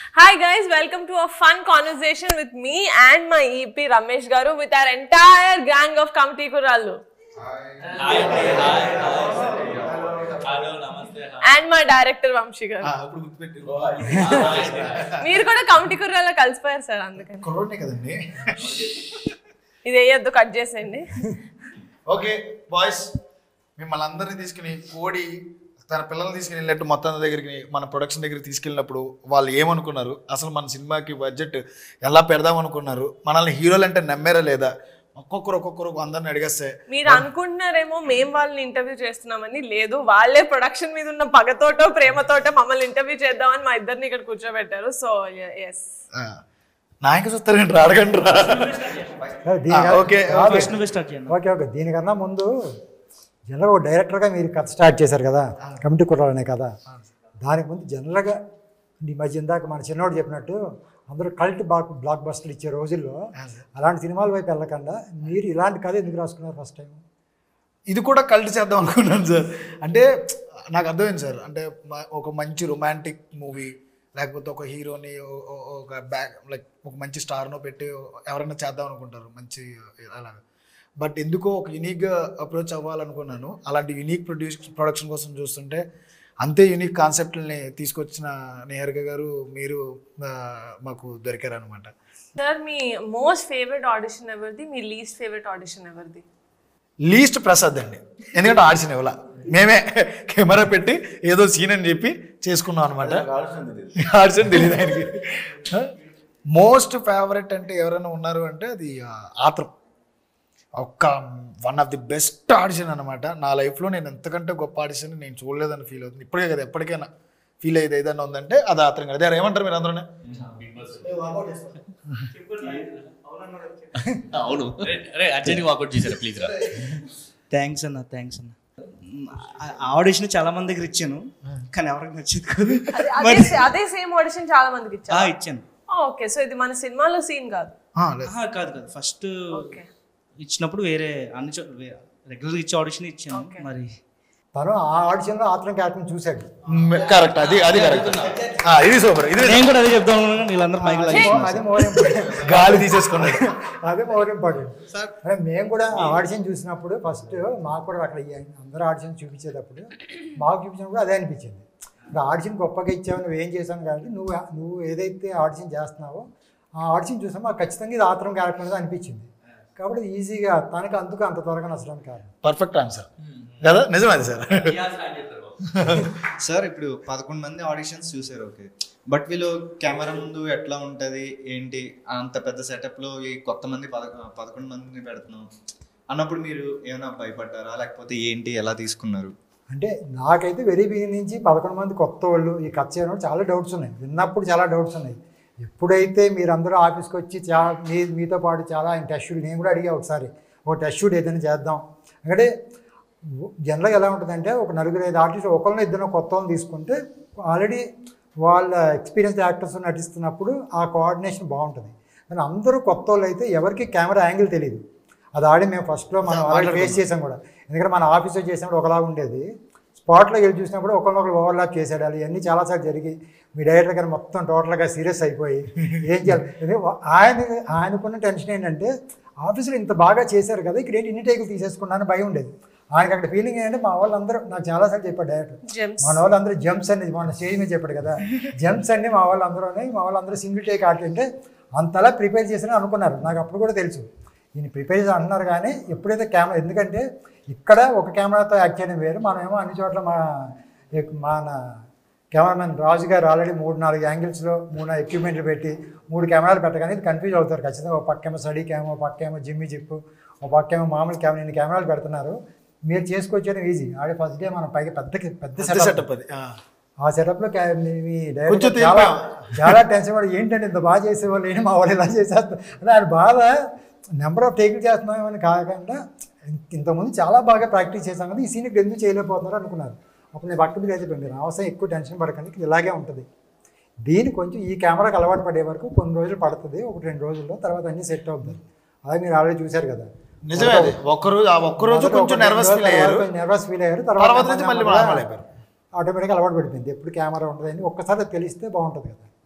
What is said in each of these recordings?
Hi guys, welcome to a fun conversation with me and my EP Ramesh Garu with our entire gang of Kamti Kurallu hello namaste and my director Vamshi Garu. అప్పుడు గుర్తుపెట్టి మీరు కూడా committee కుర్రాలో కలిసిపోయారు sir అందుకని కుర్రోడ్నే కదండి ఇది వేయొద్దు cut చేసేయండి okay boys మిమ్మల్ని అందరినీ తీసుకుని కోడి తన పిల్లల్ని తీసుకుని వెళ్ళినట్టు మొత్తం దగ్గరికి మన ప్రొడక్షన్ దగ్గరికి తీసుకెళ్ళినప్పుడు వాళ్ళు ఏమనుకున్నారు అసలు మన సినిమాకి బడ్జెట్ ఎలా పెడదాం అనుకున్నారు మనల్ని హీరోలు అంటే నమ్మారా లేదా ఒక్కొక్కరు ఒక్కొక్కరు అందరిని అడిగేస్తే మీరు అనుకుంటున్నారేమో మేం వాళ్ళని ఇంటర్వ్యూ చేస్తున్నామని లేదు వాళ్ళే ప్రొడక్షన్ మీద ఉన్న పగతోటో ప్రేమతోటో మమ్మల్ని ఇంటర్వ్యూ చేద్దామని మా ఇద్దరిని ఇక్కడ కూర్చోబెట్టారు సో ఎస్ ఆ, నాయక చూస్తారండి రా, అడగండి రా దీనికన్నా- ఓకే కాదు. ఫస్ట్ నువ్వే స్టార్ట్ చేయండి ఓకే ఓకే దీనికన్నా ముందు జనరల్గా ఒక డైరెక్టర్గా మీరు కథ స్టార్ట్ చేశారు కదా కమిటీ కుట్రాలనే కదా దానికి ముందు జనరల్గా ఈ మధ్య ఇందాక మన చిన్నోడు చెప్పినట్టు అందరూ కల్ట్ బ్లాక్ బ్లాక్ బస్టర్లు ఇచ్చే రోజుల్లో అలాంటి సినిమాల వైపు వెళ్ళకుండా మీరు ఇలాంటి కథ ఎందుకు రాసుకున్నారు ఫస్ట్ టైం ఇది కూడా కల్ట్ చేద్దాం అనుకున్నాను సార్ అంటే నాకు అర్థమైంది సార్ అంటే మ- ఒక మంచి రొమాంటిక్ మూవీ లేకపోతే ఒక హీరోని ఓ- ఓ- ఒక బ్యాక్ లైక్ ఒక మంచి స్టార్నో పెట్టి ఎవరైనా చేద్దాం అనుకుంటారు మంచి అలాగా బట్ ఎందుకో ఒక యూనిక్గా అప్రోచ్ అవ్వాలనుకున్నాను అలాంటి యూనిక్ ప్రొడ్యూస్ ప్రొడక్షన్ కోసం చూస్తుంటే అంతే యూనిక్ కాన్సెప్ట్ని తీసుకొచ్చిన నేహర్గ గారు మీరు ఆ, మాకు దొరికారు అనమాట సార్ మీ మోస్ట్ ఫేవరెట్ ఆడిషన్ ఎవరిది మీ లీస్ట్ ఫేవరెట్ ఆడిషన్ ఎవరిది లీస్ట్ ప్రసాద్ అండి ఎందుకంటే ఆడిషన్ ఇవ్వాల మేమే కెమెరా పెట్టి ఏదో సీన్ అని చెప్పి చేసుకున్నాం అనమాట ఆడిషన్ తెలియదు ఆయనకి మోస్ట్ ఫేవరెట్ అంటే ఎవరైనా ఉన్నారు అంటే అది ఆ, ఆత్రం ఒక్క one of the best audition అనమాట నా లైఫ్లో నేను ఎంతకంటే గొప్ప ఆడిషన్ నేను చూడలేదని ఫీల్ అవుతుంది ఇప్పటికే కదా ఎప్పటికైనా ఫీల్ అయ్యేది ఏదైనా ఉందంటే అది ఆత్రం కదా అదే ఏమంటారు మీరు అందరూ అవును రే అర్జెంట్ వాకౌట్ చేశారు ప్లీజ్ రా థ్యాంక్స్ అన్న థ్యాంక్స్ అన్న ఆడిషన్ చాలా మంది దగ్గర ఇచ్చాను కానీ ఎవరికి నచ్చేది కాదు అదే అదే సేమ్ ఆడిషన్ చాలా మందికి ఆ, ఇచ్చారు ఇచ్చాను ఓకే సో ఇది మన సినిమాలో సీన్ కాదు లేదు ఆహా, కాదు కాదు ఫస్ట్ ఓకే ఇచ్చినప్పుడు వేరే అన్ని రెగ్యులర్ ఇచ్చే ఆడిషన్ ఇచ్చాను మరి తను ఆ ఆడిషన్లో ఆత్రం క్యారెక్టర్ చూశాడు కరెక్ట్ అది అది కరెక్ట్ ఇది సూపర్ ఇది నేను కూడా అదే చెప్తాను అనుకున్నాను వీళ్ళందరూ మైక్ అది మోర్ ఇంపార్టెంట్ గాలి తీసేసుకున్నాడు అదే మోర్ ఇంపార్టెంట్ అంటే మేము కూడా ఆ ఆడిషన్ చూసినప్పుడు ఫస్ట్ మాకు కూడా అక్కడ ఈ అందరూ ఆడిషన్ చూపించేటప్పుడు మాకు చూపించినప్పుడు అదే అనిపించింది ఇప్పుడు ఆడిషన్ గొప్పగా ఇచ్చావు నువ్వు ఏం చేశావు కాబట్టి నువ్వు నువ్వు ఏదైతే ఆడిషన్ చేస్తున్నావో ఆ ఆడిషన్ చూసామో మాకు ఖచ్చితంగా ఇది ఆత్రం క్యారెక్టర్ అనేది అనిపించింది కాబట్టి ఈజీగా తనకు అందుకు అంత త్వరగా నచ్చడానికి కారణం పర్ఫెక్ట్ ఆన్సర్ కదా నిజమది సార్ సార్ ఇప్పుడు పదకొండు మంది ఆడిషన్స్ చూసారు ఓకే బట్ వీళ్ళు కెమెరా ముందు ఎట్లా ఉంటుంది ఏంటి అంత పెద్ద సెటప్లో ఈ కొత్త మంది పద పదకొండు మందిని పెడుతున్నాం అన్నప్పుడు మీరు ఏమైనా భయపడ్డారా లేకపోతే ఏంటి ఎలా తీసుకున్నారు అంటే నాకైతే వెరీ బిగినింగ్ నుంచి పదకొండు మంది కొత్త వాళ్ళు ఈ కథ చేయడం చాలా డౌట్స్ ఉన్నాయి విన్నప్పుడు చాలా డౌట్స్ ఉన్నాయి ఎప్పుడైతే మీరందరూ ఆఫీస్కి వచ్చి చా మీ మీతో పాటు చాలా ఆయన టెస్ట్ షూట్ నేను కూడా అడిగా ఒకసారి ఒక టెస్ట్ షూట్ ఏదైనా చేద్దాం అంటే జనరల్గా ఎలా ఉంటుందంటే ఒక నలుగురు ఐదు ఆర్టిస్ట్ ఒకరిని ఇద్దరు కొత్త వాళ్ళని తీసుకుంటే ఆల్రెడీ వాళ్ళ ఎక్స్పీరియన్స్ యాక్టర్స్ నటిస్తున్నప్పుడు ఆ కోఆర్డినేషన్ బాగుంటుంది కానీ అందరూ కొత్త వాళ్ళు అయితే ఎవరికి కెమెరా యాంగిల్ తెలియదు అది ఆడి మేము ఫస్ట్లో మనం ఆల్రెడీ ఫేస్ చేసాం కూడా ఎందుకంటే మన ఆఫీస్లో చేసినప్పుడు ఒకలాగా ఉండేది స్పాట్లో వెళ్ళి చూసినప్పుడు ఒకరినొకరు ఓవర్లాప్ చేసేయాలి ఇవన్నీ చాలాసార్లు జరిగి మీ డైరెక్టర్ గారు మొత్తం టోటల్గా సీరియస్ అయిపోయి ఏం చేయాలి ఇది ఆయన ఆయనకున్న టెన్షన్ ఏంటంటే ఆఫీసులో ఇంత బాగా చేశారు కదా ఇక్కడ ఏంటి ఇన్ని టేకులు తీసేసుకున్నాను భయం ఉండేది ఆయనకి అక్కడ ఫీలింగ్ ఏంటంటే మా వాళ్ళందరూ నాకు చాలాసార్లు చెప్పాడు డైరెక్టర్ జెమ్స్ మన వాళ్ళందరూ జంప్స్ అనేది మన స్టేజ్ మీద చెప్పాడు కదా జంప్స్ అన్ని మా వాళ్ళందరూ మా వాళ్ళందరూ సింగిల్ టేక్ ఆడుతుంటే అంతలా ప్రిపేర్ చేసినా అనుకున్నారు నాకు అప్పుడు కూడా తెలుసు ఈయన ప్రిపేర్ చేసి అంటున్నారు కానీ ఎప్పుడైతే కెమెరా ఎందుకంటే ఇక్కడ ఒక కెమెరాతో యాక్ట్ చేయడం వేరు మనమేమో అన్ని చోట్ల మా మన కెమెరామెన్ రాజు గారు ఆల్రెడీ మూడు నాలుగు యాంగిల్స్లో మూడు నాలుగు ఎక్విప్మెంట్లు పెట్టి మూడు కెమెరాలు పెట్టగానే ఇది కన్ఫ్యూజ్ అవుతారు ఖచ్చితంగా ఒక పక్కేమో స్టడీ క్యామ్ ఒక పక్కేమో జిమ్మి జిప్పు ఒక పక్కేమో మామూలు కెమెరా ఇన్ని కెమెరాలు పెడుతున్నారు మీరు చేసుకొచ్చేయడం ఈజీ ఆడే ఫస్ట్ డే మనం పైకి పెద్ద పెద్ద setup. సెటప్ అది ఆ. ఆ సెటప్లో మీ డైరెక్టర్ కొంచెం చాలా తేలిపాం. చాలా టెన్షన్ పడి ఏంటంటే ఇంత బాగా చేసేవాళ్ళు ఏంటి మా వాళ్ళు ఇలా చేసేస్తారు అంటే ఆయన బాధ నెంబర్ ఆఫ్ టేకులు చేస్తున్నామని కాకుండా ఇంతకుముందు చాలా బాగా ప్రాక్టీస్ చేశాం కదా ఈ సీన్ ఇప్పుడు ఎందుకు చేయలేకపోతున్నారు అనుకున్నారు అప్పుడు నేను పక్క మీద అయితే మీరు అవసరం ఎక్కువ టెన్షన్ పడకండి ఇది ఇలాగే ఉంటుంది దీని కొంచెం ఈ కెమెరాకి అలవాటు పడే వరకు కొన్ని రోజులు పడుతుంది ఒక రెండు రోజుల్లో తర్వాత అన్నీ సెట్ అవుతుంది అదే మీరు ఆల్రెడీ చూశారు కదా నిజమే అది ఒక్కరోజు ఆ ఒక్కరోజు కొంచెం నర్వస్ ఫీల్ అయ్యారు నర్వస్ ఫీల్ అయ్యారు తర్వాత నుంచి మళ్ళీ normal అయిపోయారు. ఆటోమేటిక్గా అలవాటు పడిపోయింది ఎప్పుడు కెమెరా ఉంటుందని ఒక్కసారి అది తెలిస్తే బాగుంటుంది కదా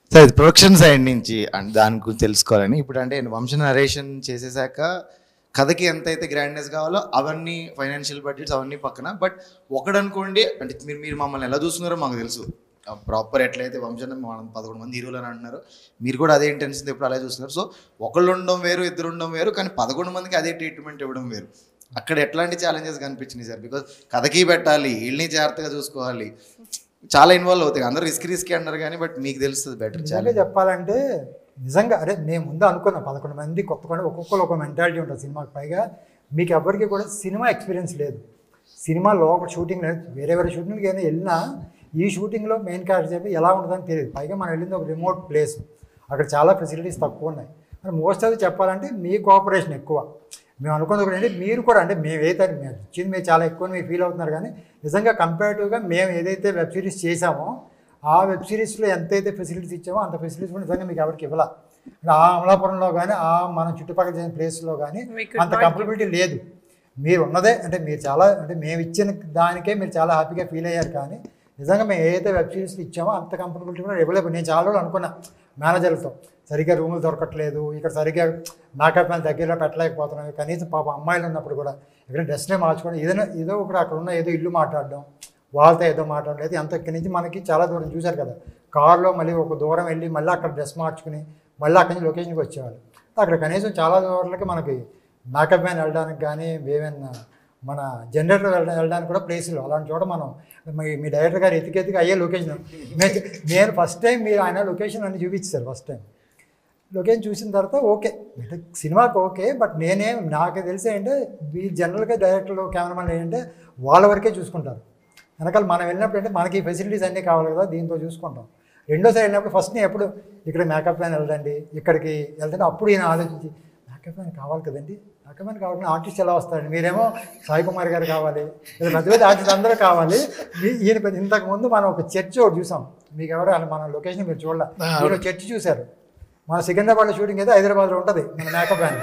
సరే ప్రొడక్షన్ సైడ్ నుంచి అండ్ దాని గురించి తెలుసుకోవాలని ఇప్పుడు అంటే వంశ నరేషన్ చేసేసాక కథకి ఎంత అయితే గ్రాండ్నెస్ కావాలో అవన్నీ ఫైనాన్షియల్ బడ్జెట్స్ అవన్నీ పక్కన బట్ ఒకడనుకోండి అంటే మీరు మీరు మమ్మల్ని ఎలా చూస్తున్నారో మాకు తెలుసు ప్రాపర్ ఎట్లయితే వంశం మనం పదకొండు మంది హీరోలు అని అంటున్నారు మీరు కూడా అదే ఇంటెన్షన్ ఎప్పుడు అలాగే చూస్తున్నారు సో ఒకళ్ళు ఉండడం వేరు ఇద్దరు ఉండడం వేరు కానీ పదకొండు మందికి అదే ట్రీట్మెంట్ ఇవ్వడం వేరు అక్కడ ఎట్లాంటి ఛాలెంజెస్ కనిపించినాయి సార్ బికాస్ కథకి పెట్టాలి వీళ్ళని జాగ్రత్తగా చూసుకోవాలి చాలా ఇన్వాల్వ్ అవుతాయి అందరూ రిస్క్ రిస్క్ అంటారు కానీ బట్ మీకు తెలుస్తుంది బెటర్ నిజంగా ఛాలెంజ్ చెప్పాలంటే నిజంగా అరే నేను ముందు అనుకున్నా పదకొండు మంది కొత్త కొండ ఒక్కొక్కరు ఒక మెంటాలిటీ ఉంటుంది సినిమాకి పైగా మీకు ఎవరికి కూడా సినిమా ఎక్స్పీరియన్స్ లేదు సినిమా లోపల షూటింగ్ లేదు వేరే వేరే షూటింగ్కి ఏదైనా వెళ్ళినా ఈ షూటింగ్లో మెయిన్ క్యారెక్టర్ చెప్పి ఎలా ఉంటుందని తెలియదు పైగా మనం వెళ్ళింది ఒక రిమోట్ ప్లేస్ అక్కడ చాలా ఫెసిలిటీస్ తక్కువ ఉన్నాయి మరి మోస్ట్ ఆఫ్ చెప్పాలంటే మీ కోఆపరేషన్ ఎక్కువ మేము అనుకున్నది ఒకటి ఏంటి మీరు కూడా అంటే మేము ఏదైతే మేము ఇచ్చింది మీరు చాలా ఎక్కువ మీరు ఫీల్ అవుతున్నారు కానీ నిజంగా కంపేరిటివ్గా మేము ఏదైతే వెబ్ సిరీస్ చేసామో ఆ వెబ్ సిరీస్లో ఎంతైతే ఫెసిలిటీస్ ఇచ్చామో అంత ఫెసిలిటీస్ కూడా నిజంగా మీకు ఎవరికి ఇవ్వాల అంటే ఆ అమలాపురంలో కానీ ఆ మన చుట్టుపక్కల చేసిన ప్లేస్లో కానీ We could అంత not కంఫర్టబిలిటీ లేదు మీరు ఉన్నదే అంటే మీరు చాలా అంటే మేము ఇచ్చిన దానికే మీరు చాలా హ్యాపీగా ఫీల్ అయ్యారు కానీ నిజంగా మేము ఏదైతే వెబ్ సిరీస్లు ఇచ్చామో అంత కంఫర్టబిలిటీ కూడా అవైలబుల్ నేను చాలా రోజులు అనుకున్నా మేనేజర్లతో సరిగ్గా రూములు దొరకట్లేదు ఇక్కడ సరిగ్గా మేకప్ మ్యాన్ దగ్గరలో పెట్టలేకపోతున్నాం కనీసం పాప అమ్మాయిలు ఉన్నప్పుడు కూడా ఇక్కడ డ్రెస్నే మార్చుకోవడం ఏదైనా ఏదో ఒకటి అక్కడ ఉన్న ఏదో ఇల్లు మాట్లాడడం వాళ్ళతో ఏదో మాట్లాడలేదు అంత ఇక్కడి నుంచి మనకి చాలా దూరం చూశారు కదా కార్లో మళ్ళీ ఒక దూరం వెళ్ళి మళ్ళీ అక్కడ డ్రెస్ మార్చుకుని మళ్ళీ అక్కడి నుంచి లొకేషన్కి వచ్చేవాళ్ళు అక్కడ కనీసం చాలా దూరాలకి మనకి మేకప్ మ్యాన్ వెళ్ళడానికి కానీ ఏమైనా మన జనరేటర్ వెళ్ళ- వెళ్ళడానికి కూడా ప్లేసులు అలాంటి చోట మనం మీ మీ డైరెక్టర్ గారు ఎతికి ఎతికి అయ్యే లొకేషన్ మే- నేను ఫస్ట్ టైం మీరు ఆయన లొకేషన్ అన్ని చూపించారు ఫస్ట్ టైం లొకేషన్ చూసిన తర్వాత ఓకే అంటే సినిమాకి ఓకే బట్ నేనేం నాకు తెలిసి ఏంటంటే ఈ జనరల్గా డైరెక్టర్లు కెమెరామెన్ ఏంటంటే వాళ్ళ వరకే చూసుకుంటారు వెనకాల మనం వెళ్ళినప్పుడు అంటే మనకి ఫెసిలిటీస్ అన్నీ కావాలి కదా దీంతో చూసుకుంటాం రెండోసారి వెళ్ళినప్పుడు ఫస్ట్ నేను ఎప్పుడు ఇక్కడ మేకప్ మ్యాన్ వెళ్ళండి ఇక్కడికి వెళ్తుంటే అప్పుడు ఈయన ఆలోచించి మేకప్ మ్యాన్ కావాలి కదండి మేకప్ మ్యాన్ కావాలని ఆర్టిస్ట్ ఎలా వస్తారండి మీరేమో సాయి కుమార్ గారు కావాలి లేదా పెద్ద పెద్ద ఆర్టిస్ట్ అందరూ కావాలి మీ- ఈయన పెద్ద- ఇంతకు ముందు మనం ఒక చర్చ్ ఒకటి చూసాం మీకు ఎవరు అలా మన లొకేషన్ మీరు చూడాలి మీరు చర్చ్ చూశారు మన సికింద్రాబాద్లో షూటింగ్ అయితే హైదరాబాద్లో ఉంటుంది మన మేకప్ మ్యాన్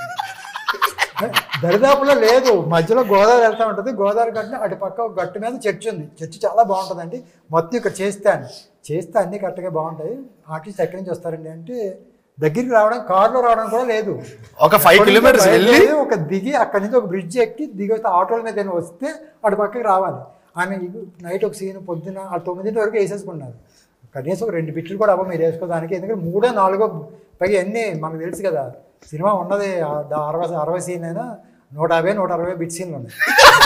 దరిదాపులో లేదు మధ్యలో గోదావరి వెళ్తూ ఉంటుంది గోదావరి గట్టున అటు పక్క ఒక గట్టు మీద చర్చ్ ఉంది చర్చ్ చాలా బాగుంటుందండి మొత్తం ఇక్కడ చేస్తే అని చేస్తే అన్నీ కరెక్ట్గా బాగుంటాయి ఆర్టిస్ట్ ఎక్కడి నుంచి వస్తారండి అంటే దగ్గరికి రావడం కారులో రావడం కూడా లేదు ఒక five అక్కడి నుంచి kilometers వెళ్ళి- బయలుదేరి ఒక దిగి అక్కడి నుంచి ఒక బ్రిడ్జ్ ఎక్కి దిగి వస్తే ఆటోల మీద ఏమైనా వస్తే అటు పక్కకి రావాలి ఆమె నైట్ ఒక సీన్ పొద్దున ఆ తొమ్మిదింటి వరకు వేసేసుకున్నారు కనీసం ఒక రెండు బిట్లు కూడా అవ్వ మీరు వేసుకోవడానికి ఎందుకంటే మూడో నాలుగో పైగా ఎన్ని మనకు తెలుసు కదా సినిమా ఉన్నది ఆ ద- అరవై అరవై సీన్ అయినా నూట యాభై నూట అరవై బిట్ సీన్లు ఉన్నాయి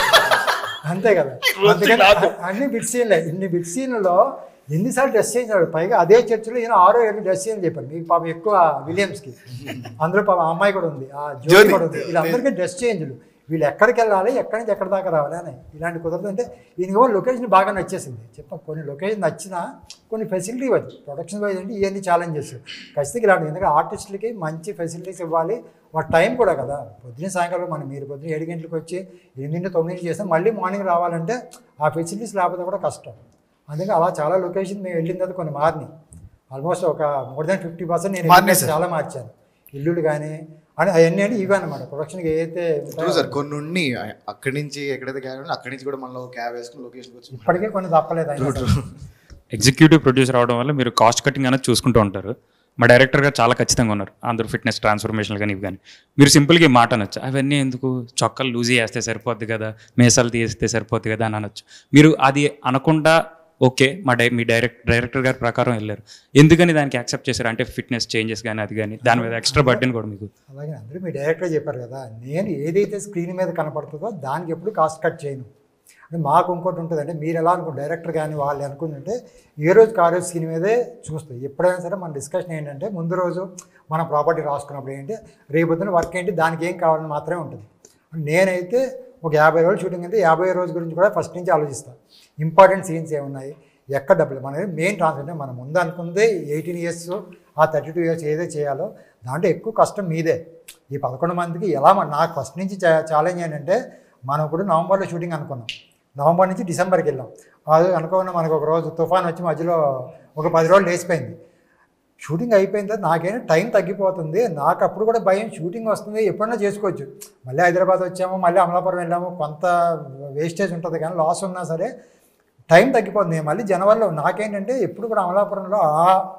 అంతే కదా అందుకని అన్ని బిట్ సీన్లే ఇన్ని బిట్ సీన్లలో ఎన్నిసార్లు డ్రెస్ చేయించాడు పైగా అదే చర్చిలో ఈయన ఆరో ఏడు డ్రెస్ చేయని చెప్పారు మీకు పాపం ఎక్కువ విలియమ్స్కి అందులో పాపం ఆ అమ్మాయి కూడా ఉంది ఆ జ్యోతి కూడా ఉంది వీళ్ళందరికీ డ్రెస్ చేంజ్లు వీళ్ళు ఎక్కడికి వెళ్ళాలి ఎక్కడి నుంచి ఎక్కడి దాకా రావాలి అని ఇలాంటి కుదరదు అంటే ఈయనకి కూడా లొకేషన్ బాగా నచ్చేసింది చెప్పాం కొన్ని లొకేషన్ నచ్చినా కొన్ని ఫెసిలిటీ వచ్చి ప్రొడక్షన్ వైజ్ అంటే ఇవన్నీ ఛాలెంజెస్ ఖచ్చితంగా ఇలాంటి ఎందుకంటే ఆర్టిస్టులకి మంచి ఫెసిలిటీస్ ఇవ్వాలి వాటి టైం కూడా కదా పొద్దున్న సాయంకాలం మనం మీరు పొద్దున్న ఏడు గంటలకు వచ్చి ఎనిమిది తొమ్మిది చేస్తాం మళ్ళీ మార్నింగ్ రావాలంటే ఆ ఫెసిలిటీస్ లేకపోతే కూడా కష్టం అందుకే అలా చాలా లొకేషన్ మేము వెళ్ళిన తర్వాత కొన్ని మారినాయి ఆల్మోస్ట్ ఒక మోర్ దాన్ ఫిఫ్టీ పర్సెంట్ నేను మారినాయి వెళ్ళిన చాలా మార్చాను ఇల్లులు కానీ అని అవన్నీ అంటే ఇవే అనమాట ప్రొడక్షన్కి ఏదైతే ట్రూ సార్ కొన్ని ఉన్ని అక్కడి నుంచి ఎక్కడైతే క్యాబ్ ఉందో అక్కడి నుంచి కూడా మనలో క్యాబ్ వేసుకుని లొకేషన్కి వచ్చి ఇప్పటికే కొన్ని తప్పలేదు అయినా సరే. ఎగ్జిక్యూటివ్ ప్రొడ్యూసర్ అవడం వల్ల మీరు కాస్ట్ కటింగ్ అనేది చూసుకుంటూ ఉంటారు మా డైరెక్టర్ గారు చాలా ఖచ్చితంగా ఉన్నారు అందరూ ఫిట్నెస్ ట్రాన్స్ఫర్మేషన్ కానీ ఇవి కానీ మీరు సింపుల్గా ఈ మాట అనొచ్చు అవన్నీ ఎందుకు చొక్కలు లూజ్ చేస్తే సరిపోద్ది కదా మేసాలు తీస్తే సరిపోద్ది కదా అని అనొచ్చు మీరు అది అనకుండా ఓకే మా డై మీ డైరెక్ట్ డైరెక్టర్ గారి ప్రకారం వెళ్ళారు ఎందుకని దానికి యాక్సెప్ట్ చేశారు అంటే ఫిట్నెస్ చేంజెస్ కానీ అది కానీ దాని మీద ఎక్స్ట్రా బర్డెన్ కూడా మీకు అలాగే అందరూ మీ డైరెక్టర్ చెప్పారు కదా నేను ఏదైతే స్క్రీన్ మీద కనపడుతుందో దానికి ఎప్పుడు కాస్ట్ కట్ చేయను అంటే మాకు ఇంకోటి ఉంటుంది అంటే మీరు ఎలా అనుకో డైరెక్టర్ కానీ వాళ్ళు అనుకుంటుంటే ఏ రోజు ఆ రోజు స్క్రీన్ మీదే చూస్తాం ఎప్పుడైనా సరే మన డిస్కషన్ ఏంటంటే ముందు రోజు మన ప్రాపర్టీ రాసుకున్నప్పుడు ఏంటి రేపొద్దున వర్క్ ఏంటి దానికి ఏం కావాలని మాత్రమే ఉంటుంది నేనైతే ఒక యాభై రోజులు షూటింగ్ అయితే యాభై రోజు గురించి కూడా ఫస్ట్ నుంచి ఆలోచిస్తాను ఇంపార్టెంట్ సీన్స్ ఏమున్నాయి ఎక్కడ డబ్బులు మన మెయిన్ ట్రాన్స్ అంటే మనం ముందు అనుకుందే ఎయిటీన్ ఇయర్స్ ఆ థర్టీ టూ ఇయర్స్ ఏదైతే చేయాలో దాంట్లో ఎక్కువ కష్టం మీదే ఈ పదకొండు మందికి ఎలా మన నాకు ఫస్ట్ నుంచి ఛాలెంజ్ ఏంటంటే మనం ఇప్పుడు నవంబర్లో షూటింగ్ అనుకున్నాం నవంబర్ నుంచి డిసెంబర్కి వెళ్ళాం అది అనుకున్న మనకు ఒక రోజు తుఫాన్ వచ్చి మధ్యలో ఒక పది రోజులు లేచిపోయింది షూటింగ్ అయిపోయిన తర్వాత నాకేనా టైం తగ్గిపోతుంది నాకు అప్పుడు కూడా భయం షూటింగ్ వస్తుంది ఎప్పుడైనా చేసుకోవచ్చు మళ్ళీ హైదరాబాద్ వచ్చాము మళ్ళీ అమలాపురం వెళ్ళాము కొంత వేస్టేజ్ ఉంటుంది కానీ లాస్ ఉన్నా సరే టైం తగ్గిపోతుంది నేను మళ్ళీ జనవరిలో నాకేంటంటే ఎప్పుడు కూడా అమలాపురంలో ఆ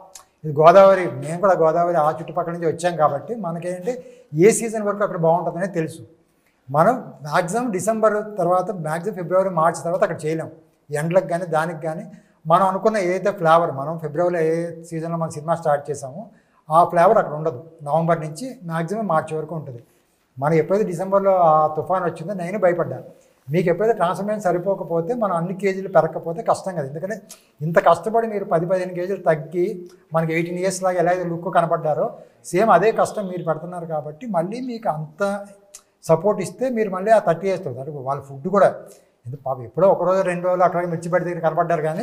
ఇది గోదావరి మేము కూడా గోదావరి ఆ చుట్టుపక్కల నుంచి వచ్చాం కాబట్టి మనకేంటి ఏ సీజన్ వరకు అక్కడ బాగుంటుందనే తెలుసు మనం మ్యాక్సిమం డిసెంబర్ తర్వాత మ్యాక్సిమం ఫిబ్రవరి మార్చ్ తర్వాత అక్కడ చేయలేం ఎండలకు కానీ దానికి కానీ మనం అనుకున్న ఏదైతే ఫ్లేవర్ మనం ఫిబ్రవరిలో ఏ సీజన్లో మనం సినిమా స్టార్ట్ చేసామో ఆ ఫ్లేవర్ అక్కడ ఉండదు నవంబర్ నుంచి మ్యాక్సిమం మార్చి వరకు ఉంటుంది మనం ఎప్పుడైతే డిసెంబర్లో ఆ తుఫాన్ వచ్చిందో నేను భయపడ్డాను మీకు ఎప్పుడైతే ట్రాన్స్ఫర్మేషన్ సరిపోకపోతే మనం అన్ని కేజీలు పెరగకపోతే కష్టం కదా ఎందుకంటే ఇంత కష్టపడి మీరు పది పదిహేను కేజీలు తగ్గి మనకి ఎయిటీన్ ఇయర్స్ లాగా ఎలా అయితే లుక్ కనపడ్డారో సేమ్ అదే కష్టం మీరు పెడుతున్నారు కాబట్టి మళ్ళీ మీకు అంత సపోర్ట్ ఇస్తే మీరు మళ్ళీ ఆ థర్టీ ఇయర్స్ అంటే వాళ్ళ ఫుడ్ కూడా ఎందుకు పాపం ఎప్పుడో ఒక రోజు రెండు రోజులు అక్కడ మిర్చి బడి దగ్గర కనపడ్డారు కానీ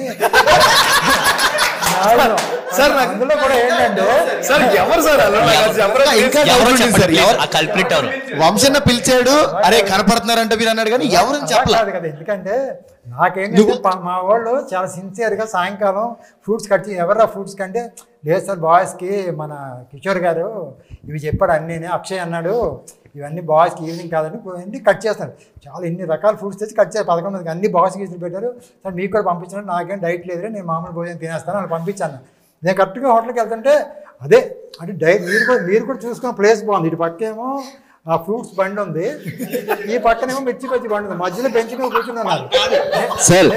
సార్ నాకు- అందులో కూడా ఏంటంటే సార్ ఎవరు సార్ అలా నాకు అది చెప్పరా? ఇంకా ఎవరో doubt ఉంది చెప్పండి సార్ please. ఎవరు ఆ కల్ప్రిట్ ఎవరు వంశన్న పిలిచాడు అరే కనపడుతున్నారంటే మీరు అన్నాడు కానీ ఎవరు అలా చెప్పలే కాదు కదా ఎందుకంటే నాకేంటంటే పా- మా వాళ్ళు చాలా సిన్సియర్గా సాయంకాలం ఫ్రూట్స్ కట్ చేసి ఎవరా ఫ్రూట్స్ కంటే లేదు సార్ బాయ్స్కి మన కిషోర్ గారు ఇవి చెప్పాడు అన్నీ అక్షయ్ అన్నాడు ఇవన్నీ బాయ్స్కి ఈవినింగ్ కాదండి ఇవన్నీ కట్ చేస్తాను చాలా ఇన్ని రకాల ఫ్రూట్స్ తెచ్చి కట్ చేసి పదకొండు మందికి అన్ని బాయ్స్ గీసులు పెట్టారు సార్ మీకు కూడా పంపించాను నాకేం డైట్ లేదురే నేను మామూలు భోజనం తినేస్తాను అని పంపించాను నేను కరెక్ట్గా హోటల్కి వెళ్తుంటే అదే అంటే డైట్ మీరు కూడా మీరు కూడా చూసుకున్న ప్లేస్ బాగుంది ఇటు పక్కేమో ఆ ఫ్రూట్స్ బండి ఉంది ఈ పక్కనేమో మిర్చి పచ్చి బండి ఉంది మధ్యలో బెంచ్ మీద కూర్చుని ఉన్నారు సార్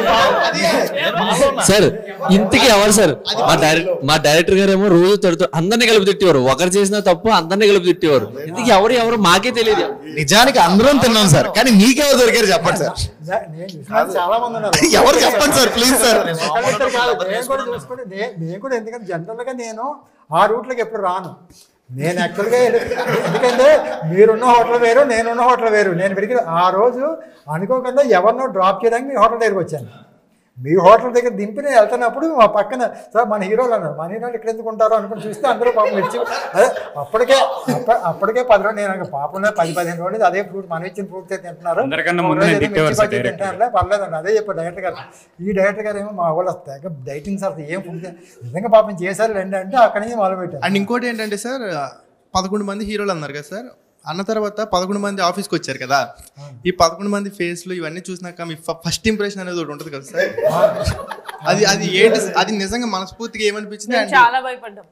సార్ ఇంటికి ఎవరు సార్ మా డైరెక్టర్ మా డైరెక్టర్ గారు ఏమో రోజు తడుతూ అందరినీ కలిపి తిట్టేవారు ఒకరు చేసిన తప్పు అందరినీ కలిపి తిట్టేవారు ఇంటికి ఎవరు ఎవరు మాకే తెలియదు నిజానికి అందరం తిన్నాం సార్ కానీ మీకెవరు దొరికారు చెప్పండి సార్ నేను చూసిన చాలా మంది ఉన్నారు ఎవరు చెప్పండి సార్ ప్లీజ్ సార్ ఒకళ్ళిద్దరు కాదు, నేను కూడా చూసుకుంటే నే- నేను కూడా ఎందుకంటే జనరల్గా నేను ఆ రూట్లోకి ఎప్పుడు రాను నేను యాక్చువల్గా ఎందుకంటే మీరున్న హోటల్ వేరు నేనున్న హోటల్ వేరు నేను వెతికి ఆ రోజు అనుకోకుండా ఎవరినో డ్రాప్ చేయడానికి మీ హోటల్ దగ్గరికి వచ్చాను మీ హోటల్ దగ్గర దింపి నేను వెళ్తున్నప్పుడు మా పక్కన సార్ మన హీరోలు అన్నారు మన హీరోలు ఇక్కడ ఎందుకు ఉంటారో అనుకుని చూస్తే అందరూ పాపం మిర్చి అదే అప్పటికే అప్ప- అప్పటికే పది రోజులు నేను అనుకో పాపంలో పది పదిహేను రోజులు అదే ఫ్రూట్ మనం ఇచ్చిన ఫ్రూట్ తింటున్నారు అందరికన్నా ఒక ముందు రోజు నేను ఏదో తిట్టేవారు మిర్చి సార్ బజ్జీ డైరెక్ట్గా. తింటారులే, పర్లేదండి అదే చెప్పారు డైరెక్టర్ గారు ఈ డైరెక్టర్ గారు ఏమో మా వాళ్ళు తెగ డైటింగ్ సార్ ఏం ఫుడ్ నిజంగా పాపం చేశారు రండి అంటే అక్కడి నుంచి మొదలు పెట్టారు అండ్ ఇంకోటి ఏంటంటే సార్ పదకొండు మంది హీరోలు అన్నారు కదా సార్ అన్న తర్వాత పదకొండు మంది ఆఫీస్కి వచ్చారు కదా ఈ పదకొండు మంది ఫేస్లు ఇవన్నీ చూసినాక మీ ఫస్ట్ ఇంప్రెషన్ అనేది ఒకటి ఉంటుంది కదా సార్ అది అది ఏంటి అది నిజంగా మనస్ఫూర్తిగా ఏమనిపించింది మేము అండ్ చాలా భయపడ్డాం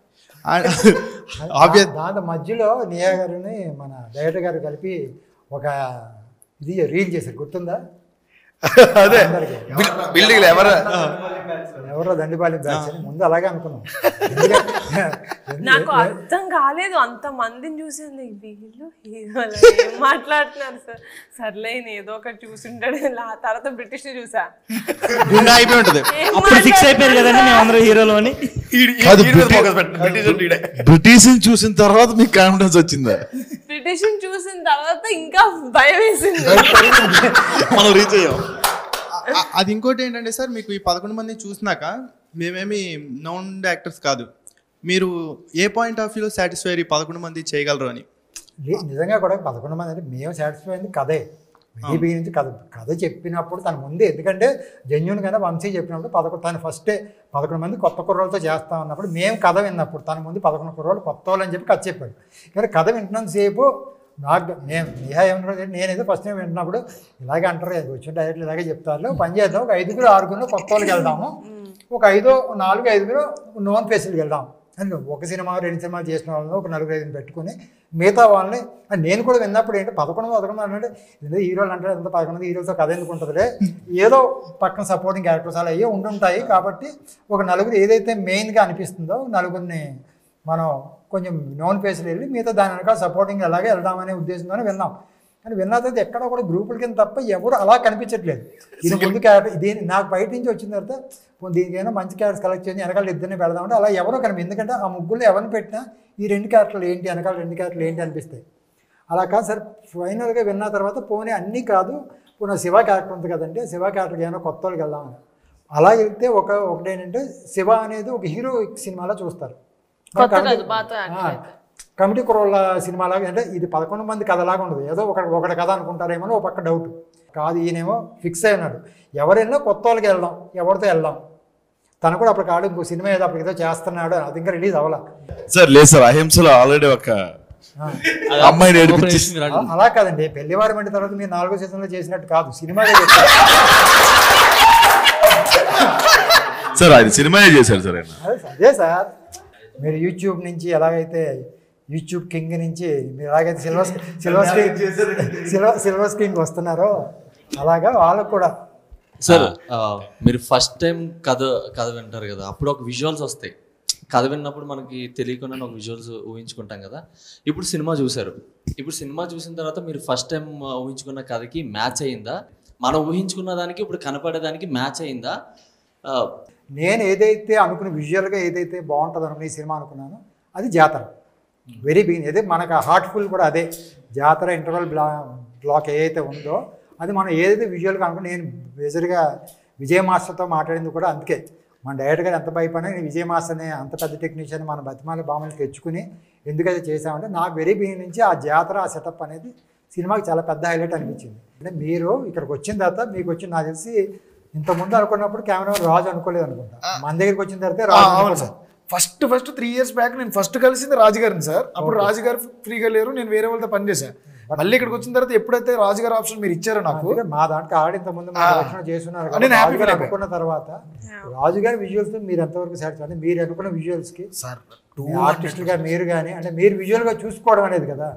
ఆబ్వియస్ దాని మధ్యలో నియా గారిని మన డైరెక్టర్ గారు కలిపి ఒక ఇది రీల్ చేశారు గుర్తుందా అదే అందరికీ. బిల్డింగ్ ఎవరు ఎవరో దండిపాలి బ్యాచ్ అని ముందు అలాగే అనుకున్నాం ఎందుకంటే- నాకు అర్థం కాలేదు అంత మందిని చూసాను వీళ్ళు హీరోలు ఏం మాట్లాడుతున్నారు సార్ సర్లే ఈయన ఏదో ఒకటి చూసింటాడు లా తర్వాత బ్రిటిష్ ని చూసా గుండె అయిపోయి ఉంటుంది ఏం అప్పుడు ఫిక్స్ అయిపోయారు కదండి మేము అందరూ హీరోలు అని కాదు, ఈడి మీద focus పెట్టు. బ్రిటిష్ అంటే ఈడే. బ్రిటిష్ చూసిన తర్వాత మీకు కాన్ఫిడెన్స్ వచ్చిందా బ్రిటిష్ ని చూసిన తర్వాత ఇంకా భయం వేసింది మనం రీచ్ అయ్యాం ఆ- అది ఇంకోటి ఏంటంటే సార్ మీకు ఈ పదకొండు మంది చూసినాక మేమేమి నౌన్ యాక్టర్స్ కాదు మీరు ఏ పాయింట్ ఆఫ్ వ్యూలో సాటిస్ఫై ఈ పదకొండు మంది చేయగలరు అని లే- నిజంగా కూడా పదకొండు మంది అంటే మేము సాటిస్ఫై అయింది కథే వెరీ బిగినింగ్ నుంచి కథ కథ చెప్పినప్పుడు తన ముందే ఎందుకంటే జెన్యున్గానే వంశీ చెప్పినప్పుడు పదకొండు తను ఫస్టే పదకొండు మంది కొత్త కుర్రోళ్ళతో చేస్తా ఉన్నప్పుడు మేము కథ విన్నప్పుడు తన ముందు పదకొండు కుర్రోళ్ళు కొత్త వాళ్ళు అని చెప్పి కథ చెప్పాడు కానీ కథ వింటున్నంతసేపు నాకు నేను నిహా ఏమన్నా నేనేదో ఫస్ట్ టైం వింటున్నప్పుడు ఇలాగే అంటారు కదా వచ్చిన డైరెక్ట్ ఇలాగే చెప్తారు పని చేద్దాం ఒక ఐదుగురు ఆరుగురు కొత్త వాళ్ళకి వెళ్దాము ఒక ఐదో నాలుగు ఐదుగురు నోన్ ఫేసులకి వెళ్దాం అని ఒక సినిమా రెండు సినిమాలు చేసిన వాళ్ళని ఒక నలుగురు ఐదుగురు పెట్టుకుని మిగతా వాళ్ళని అని నేను కూడా విన్నప్పుడు ఏంటి పదకొండు పదకొండు అంటే ఏదో హీరోలు అంటే ఎంత పదకొండు హీరోలతో కథ ఎందుకు ఉంటుందిలే ఏదో పక్కన సపోర్టింగ్ క్యారెక్టర్స్ అలా అయ్యే ఉండుంటాయి కాబట్టి ఒక నలుగురు ఏదైతే మెయిన్గా అనిపిస్తుందో నలుగురిని మనం కొంచెం నోన్ ఫేస్లో వెళ్ళి మిగతా దాని వెనకాల సపోర్టింగ్ అలాగే వెళ్దామనే ఉద్దేశంతోనే విన్నాం కానీ విన్న తర్వాత ఎక్కడ కూడా గ్రూపుల కింద తప్ప ఎవరు అలా కనిపించట్లేదు ఇది ముందు క్యారెక్టర్ దీని నాకు బయట నుంచి వచ్చిన తర్వాత పోనీ దీనికైనా మంచి క్యారెక్టర్స్ కలెక్ట్ చేసి వెనకాల ఇద్దరిని పెడదామంటే అలా ఎవరో కనిపి ఎందుకంటే ఆ ముగ్గురు ఎవరిని పెట్టినా ఈ రెండు క్యారెక్టర్లు ఏంటి వెనకాల రెండు క్యారెక్టర్లు ఏంటి అనిపిస్తాయి అలా కాదు సార్ ఫైనల్గా విన్న తర్వాత పోనీ అన్నీ కాదు పోనీ శివ క్యారెక్టర్ ఉంది కదండి శివ క్యారెక్టర్కి ఏమైనా కొత్త వాళ్ళకి వెళ్దామని అలా వెళ్తే ఒక ఒకటేంటంటే శివ అనేది ఒక హీరో సినిమాలో చూస్తారు కొత్త కమిటీ- కాదు, పాత actor ఆ, కమిటీ కుర్రోళ్ళ సినిమాలాగా అంటే ఇది పదకొండు మంది కథలాగా ఉండదు ఏదో ఒక ఒకటి కథ అనుకుంటారేమో అని ఒక పక్క డౌట్ కాదు ఈయనేమో ఫిక్స్ అయి ఉన్నాడు ఎవరైనా కొత్త వాళ్ళకి వెళ్దాం ఎవరితో వెళ్దాం తను కూడా అప్పుడు కాడు ఇంకో సినిమా ఏదో అప్పుడు ఏదో చేస్తున్నాడు అది ఇంకా రిలీజ్ అవ్వాల సార్ లేదు సార్ అహింసలో ఆల్రెడీ ఒక అమ్మాయిని ఏడిపించి అ- అలా కాదండి పెళ్లివారి మంటి తర్వాత మీరు నాలుగో సీజన్లో చేసినట్టు కాదు సినిమాగా చెప్పారు సార్ అది సినిమాయే చేశారు సార్ ఆయన అదే- అదే సార్ మీరు యూట్యూబ్ నుంచి ఎలాగైతే యూట్యూబ్ కింగ్ నుంచి మీరు ఎలాగైతే silver silver screen silver silver స్క్రీన్కి వస్తున్నారో అలాగా వాళ్ళకు కూడా సార్ ఆ, మీరు ఫస్ట్ టైం కథ కథ వింటారు కదా అప్పుడు ఒక విజువల్స్ వస్తాయి కథ విన్నప్పుడు మనకి తెలియకుండా ఒక విజువల్స్ ఊహించుకుంటాం కదా ఇప్పుడు సినిమా చూశారు ఇప్పుడు సినిమా చూసిన తర్వాత మీరు ఫస్ట్ టైం ఊహించుకున్న కథకి మ్యాచ్ అయిందా మనం ఊహించుకున్న దానికి ఇప్పుడు కనపడేదానికి మ్యాచ్ అయిందా ఆ, నేను ఏదైతే అనుకున్న విజువల్గా ఏదైతే బాగుంటుంది అనుకున్న ఈ సినిమా అనుకున్నానో అది జాతర వెరీ బిగిన్ అదే మనకు హార్ట్ఫుల్ కూడా అదే జాతర ఇంటర్వల్ బ్లా బ్లాక్ ఏదైతే ఉందో అది మనం ఏదైతే విజువల్గా అనుకున్నా నేను మేజర్గా విజయ మాస్టర్తో మాట్లాడింది కూడా అందుకే మన డైరెక్టర్ గారు ఎంత భయపడినా నేను విజయ మాస్టర్ని అంత పెద్ద టెక్నీషియన్ మన బతిమాల బామని తెచ్చుకుని ఎందుకైతే చేసామంటే నాకు వెరీ బిగిన్ నుంచి ఆ జాతర ఆ సెటప్ అనేది సినిమాకి చాలా పెద్ద హైలైట్ అనిపించింది అంటే మీరు ఇక్కడికి వచ్చిన తర్వాత మీకు వచ్చిన నాకు తెలిసి ఇంతకుముందు అనుకున్నప్పుడు కెమెరా రాజు అనుకోలేదు అనుకుంటా మన దగ్గరికి వచ్చిన తర్వాత ఆ, రాజు అవును అనుకున్నాం. Sir first first three years back నేను ఫస్ట్ కలిసింది రాజుగారిని సార్ అప్పుడు రాజుగారు ఫ్రీగా లేరు నేను వేరే వాళ్ళతో పనిచేశాను మళ్ళీ ఇక్కడికి వచ్చిన తర్వాత ఎప్పుడైతే రాజుగారు ఆప్షన్ మీరు ఇచ్చారో నాకు అందుకే మా దాంట్లో ఆల్రెడీ ఇంత ముందు ఆ. రక్షణ చేస్తున్నారు నేను కాబట్టి happy రాజుగారు feel అయిపోయా. అనుకున్న తర్వాత రాజుగారి విజువల్స్ మీరు ఎంతవరకు సాటిస్ఫై అంటే మీరు అనుకున్న విజువల్స్ కి సార్ ఆర్టిస్టులుగా మీరు కానీ అంటే మీరు విజువల్ గా చూసుకోవడం అనేది కదా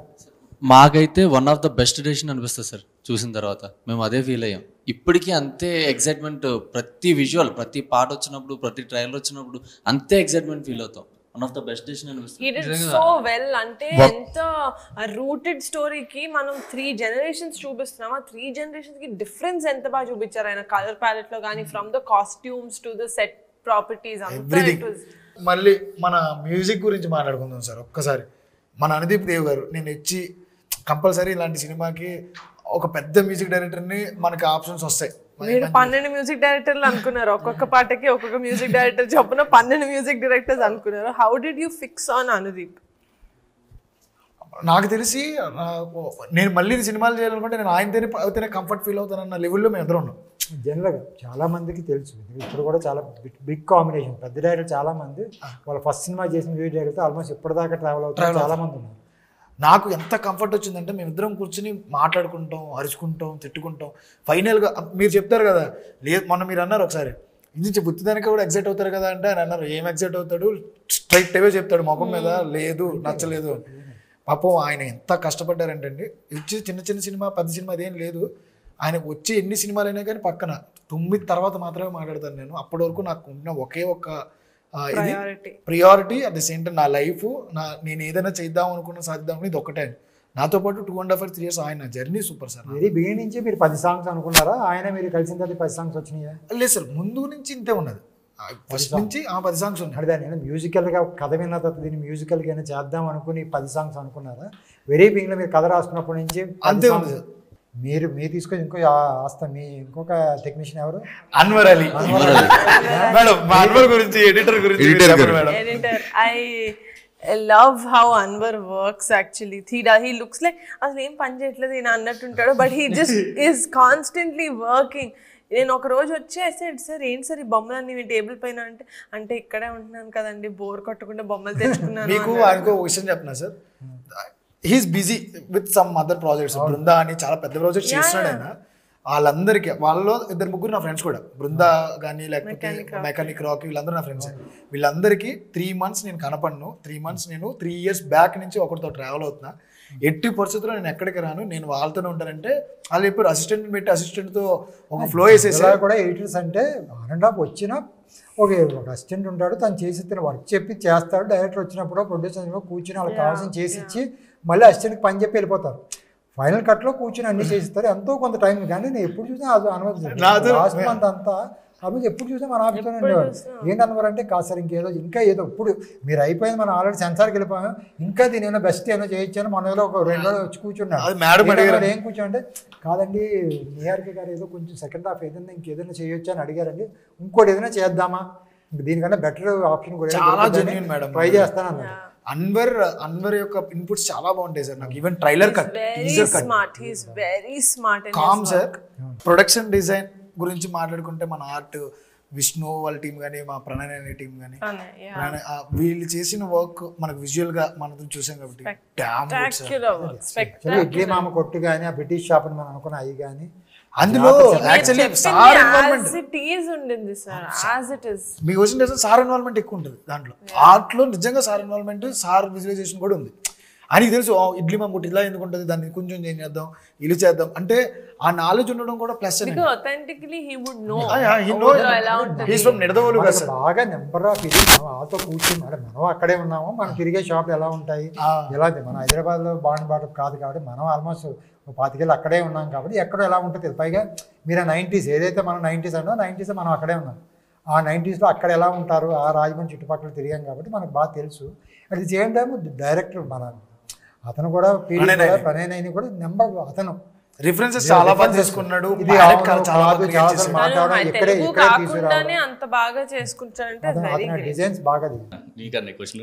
మాకైతే one of the best decision అనిపిస్తుంది సార్ చూసిన తర్వాత మేము అదే ఫీల్ అయ్యాం ఇప్పటికీ అంతే ఎక్సైట్మెంట్ ప్రతి విజువల్ ప్రతి పాట వచ్చినప్పుడు ప్రతి ట్రైలర్ వచ్చినప్పుడు అంతే ఎక్సైట్మెంట్ ఫీల్ అవుతాం one of the best decision he did అనిపిస్తుంది సో వెల్ అంటే ఎంత రూటెడ్ స్టోరీకి మనం త్రీ జనరేషన్స్ చూపిస్తున్నాం ఆ త్రీ జనరేషన్స్ కి డిఫరెన్స్ ఎంత బాగా చూపించారు ఆయన కలర్ ప్యాలెట్ లో కానీ from the costumes to the set properties అంతా ఎవ్రీథింగ్ it was మళ్ళీ మన మ్యూజిక్ గురించి మాట్లాడుకుందాం సార్ ఒక్కసారి మన అనుదీప్ దేవ్ గారు నేను ఇచ్చి కంపల్సరీ ఇలాంటి సినిమాకి ఒక పెద్ద మ్యూజిక్ డైరెక్టర్ని మనకి ఆప్షన్స్ వస్తాయి మీరు పన్నెండు మ్యూజిక్ డైరెక్టర్లు అనుకున్నారు ఒక్కొక్క పాటకి ఒక్కొక్క మ్యూజిక్ డైరెక్టర్ చొప్పున పన్నెండు మ్యూజిక్ డైరెక్టర్స్ అనుకున్నారు how did you fix on Anudeep నాకు తెలిసి ఆ, నేను మళ్ళీ సినిమాలు చేయాలనుకుంటే నేను ఆయనతోనే అయితేనే కంఫర్ట్ ఫీల్ అవుతానన్న లెవెల్లో మేము ఎదురు ఉన్నాం జనరల్గా చాలా మందికి తెలుసు ఇప్పుడు కూడా చాలా బిగ్ కాంబినేషన్ పెద్ద డైరెక్టర్ చాలా మంది వాళ్ళ ఫస్ట్ సినిమా చేసిన వీడియో డైరెక్టర్ ఆల్మోస్ట్ ఇప్పటిదాకా ట్రావెల్ అవుతారు Travel చాలా మంది ఉన్నారు నాకు ఎంత కంఫర్ట్ వచ్చిందంటే మేమిద్దరం కూర్చుని మాట్లాడుకుంటాం అరుచుకుంటాం తిట్టుకుంటాం ఫైనల్గా మీరు చెప్తారు కదా లేదు మొన్న మీరు అన్నారు ఒకసారి ఇది బుద్ధిదానికి కూడా ఎగ్జైట్ అవుతారు కదా అంటే ఆయన అన్నారు ఏం ఎగ్జైట్ అవుతాడు స్ట్రైట్ అవే చెప్తాడు ముఖం మీద లేదు నచ్చలేదు అని పాపం ఆయన ఎంత కష్టపడ్డారంటే అండి ఇచ్చి చిన్న చిన్న సినిమా పెద్ద సినిమా అదేం లేదు ఆయనకు వచ్చి ఎన్ని సినిమాలు అయినా కానీ పక్కన తొమ్మిది తర్వాత మాత్రమే మాట్లాడతాను నేను అప్పటి వరకు నాకు ఉన్న ఒకే ఒక్క ఆ, ఇది Priority. Priority at the same time నా లైఫ్ నా నేను ఏదైనా చేద్దాం అనుకున్న సాధిద్దాం ఇది ఒకటే నాతో పాటు two and half three years ఆయన journey super sir very begin నుంచి మీరు పది సాంగ్స్ అనుకున్నారా ఆయన మీరు కలిసిన తర్వాత పది సాంగ్స్ వచ్చినాయా లేదు సార్ ముందు నుంచి ఇంతే ఉన్నది ఫస్ట్ నుంచి ఆ పది సాంగ్స్ ఉన్నాయి అంటే దాన్ని మ్యూజికల్గా కథ విన్న తర్వాత దీన్ని మ్యూజికల్గా అయినా చేద్దాం అనుకుని పది సాంగ్స్ అనుకున్నారా వెరీ బిగిన్లో మీరు కథ రాసుకున్నప్పటి నుంచి పది అంతే songs. ఉంది. మీరు మీరు తీసుకొని ఇంకో ఆ- ఆస్త మీ ఇంకొక టెక్నీషియన్ ఎవరు అన్వర్ అలీ మేడం మా అన్వర్ గురించి ఎడిటర్ గురించి Editor చెప్పండి గారు. Madam editor i I love how Anwar works actually he does, he looks like అసలు ఏం పని చేయట్లేదు ఈయన అన్నట్టుంటాడు but he just is constantly working నేను ఒక రోజు వచ్చి సార్ సార్ ఏంటి సార్ ఈ బొమ్మలన్నీ మీ టేబుల్ పైన అంటే అంటే ఇక్కడే ఉంటున్నాను కదండి బోర్ కొట్టకుండా బొమ్మలు తెచ్చుకున్నాను మీకు అన్నాడు. ఆయనకు ఒక విషయం చెప్పిన sir he's busy with some other projects Brinda అని చాలా పెద్ద ప్రాజెక్ట్స్ Yeah, చేస్తున్నాడు yeah. ఆయన వాళ్ళందరికీ వాళ్ళలో ఇద్దరు ముగ్గురు నా ఫ్రెండ్స్ కూడా బృందా కానీ లేకపోతే Mechanic Rock. మెకానిక్ రాక్ వీళ్ళందరూ నా ఫ్రెండ్స్ వీళ్ళందరికీ త్రీ మంత్స్ నేను కనపడను త్రీ మంత్స్ నేను త్రీ ఇయర్స్ బ్యాక్ నుంచి ఒకరితో ట్రావెల్ అవుతున్నా ఎట్టి పరిస్థితుల్లో నేను ఎక్కడికి రాను నేను వాళ్ళతోనే ఉంటానంటే వాళ్ళు ఇప్పుడు అసిస్టెంట్ పెట్టి అసిస్టెంట్తో ఒక ఫ్లో వేసేసి ఇలా కూడా ఎడిటర్స్ అంటే ఆన్ అండ్ ఆఫ్ వచ్చిన ఒక ఒక అసిస్టెంట్ ఉంటాడు తను చేసి తన వర్క్ చెప్పి చేస్తాడు డైరెక్టర్ వచ్చినప్పుడు ప్రొడ్యూసర్ కూర్చుని వాళ్ళకి కావాల్సిన చేసి ఇచ్చి మళ్ళీ అసిస్టెంట్కి పని చెప్పి వెళ్ళిపోతారు ఫైనల్ కట్లో కూర్చుని అన్ని చేసిస్తారు ఎంతో కొంత టైం కానీ నేను ఎప్పుడు చూసినా అది అనుమతి నాతో- లాస్ట్ మంత్ అంతా అప్పుడు ఎప్పుడు చూసినా మన ఆఫీస్లోనే ఉండేవాడు ఏంటి అన్నవారు అంటే కాదు సార్ ఇంకేదో ఇంకా ఏదో ఇప్పుడు మీరు అయిపోయింది మనం ఆల్రెడీ సెన్సార్కి వెళ్ళిపోయాం ఇంకా దీని ఏదో బెస్ట్ ఏదో చేయొచ్చాను మన ఏదో ఒక రెండు రోజులు వచ్చి కూర్చున్నాడు అది మేడం ఏంటి అడిగారు. అన్నాడు, ఏం కూర్చోంటే కాదండి నిహారిక గారు ఏదో కొంచెం సెకండ్ హాఫ్ ఏదైనా ఇంకేదైనా చేయొచ్చు అని అడిగారండి ఇంకోటి ఏదైనా చేద్దామా ఇంక దీనికన్నా బెటర్ ఆప్షన్ కూడా చాలా genuine మేడం. ట్రై చేస్తాను అన్నాడు అన్వర్ అన్వర్ యొక్క ఇన్పుట్స్ చాలా బాగుంటాయి సార్ నాకు even trailer cut very teaser cut smart he's very smart calm sir production design గురించి మాట్లాడుకుంటే మన ఆర్ట్ విష్ణు వాళ్ళ టీం కానీ మా ప్రణయ్ అనే టీం కానీ ప్రణయ్, yeah. వీళ్ళు చేసిన వర్క్ మనకు విజువల్ గా మనం చూసాం కాబట్టి damn good, sir. Spectacular work సరే ఇడ్లీ మామ కొట్టు కానీ ఆ బ్రిటిష్ షాప్ అని మనం అనుకున్న అవి కానీ అందులో actually sir involvement as it is ఉండింది సార్ యాజ్ ఇట్ ఇస్ మీకు వచ్చిన తెలుసా సార్ ఇన్వాల్వ్మెంట్ ఎక్కువ ఉంటుంది దాంట్లో ఆర్ట్లో నిజంగా సార్ ఇన్వాల్వ్మెంట్ సార్ విజువలైజేషన్ కూడా ఉంది ఆయనకి తెలుసు "ఓ, ఇడ్లీ మమ్ముటి ఇలా ఎందుకు ఉంటుంది దాన్ని కొంచెం చేంజ్ చేద్దాం ఇల్లు చేద్దాం అంటే ఆ నాలెడ్జ్ ఉండడం కూడా ప్లస్ అని because authentically he would know Ah, yeah, he know- ఎలా ఉంటుంది He's from నిడదవోలు కదా మనకు సార్ బాగా నెంబర్ ఆఫ్ ఇది మనం వాళ్ళతో కూర్చుని అంటే మనం అక్కడే ఉన్నాము మనం తిరిగే షాపులు ఎలా ఉంటాయి ఎలా ఉంటాయి మనం హైదరాబాద్లో బాండ్ బాట కాదు కాబట్టి మనం ఆల్మోస్ట్ పాతికేళ్ళు అక్కడే ఉన్నాం కాబట్టి ఎక్కడో ఎలా ఉంటుంది పైగా మీరు నైంటీస్ ఏదైతే మనం నైంటీస్ అన్నో నైంటీస్ మనం అక్కడే ఉన్నాం ఆ నైంటీస్లో అక్కడ ఎలా ఉంటారు ఆ రాజమండ్రి చుట్టుపక్కల తిరిగాం కాబట్టి మనకు బాగా తెలుసు at the same time director మన అతను కూడా ప్రణయనైని కూడా నెంబర్ అతను రిఫరెన్సెస్ చాలా బాగా చేసుకున్నాడు ఇది Direct అవును, చాలా చాలా కాదు, బాగా చాలా create చేశాడు. మాట్లాడడం తను ఇక్కడే తెలుగు ఇక్కడే కాకుండానే తీసుకురావడం అంత బాగా చేసుకుంటాడంటే అతను వెరీ అతని గ్రేట్ డిజైన్స్ బాగా దిగు నీకన్నా క్వశ్చన్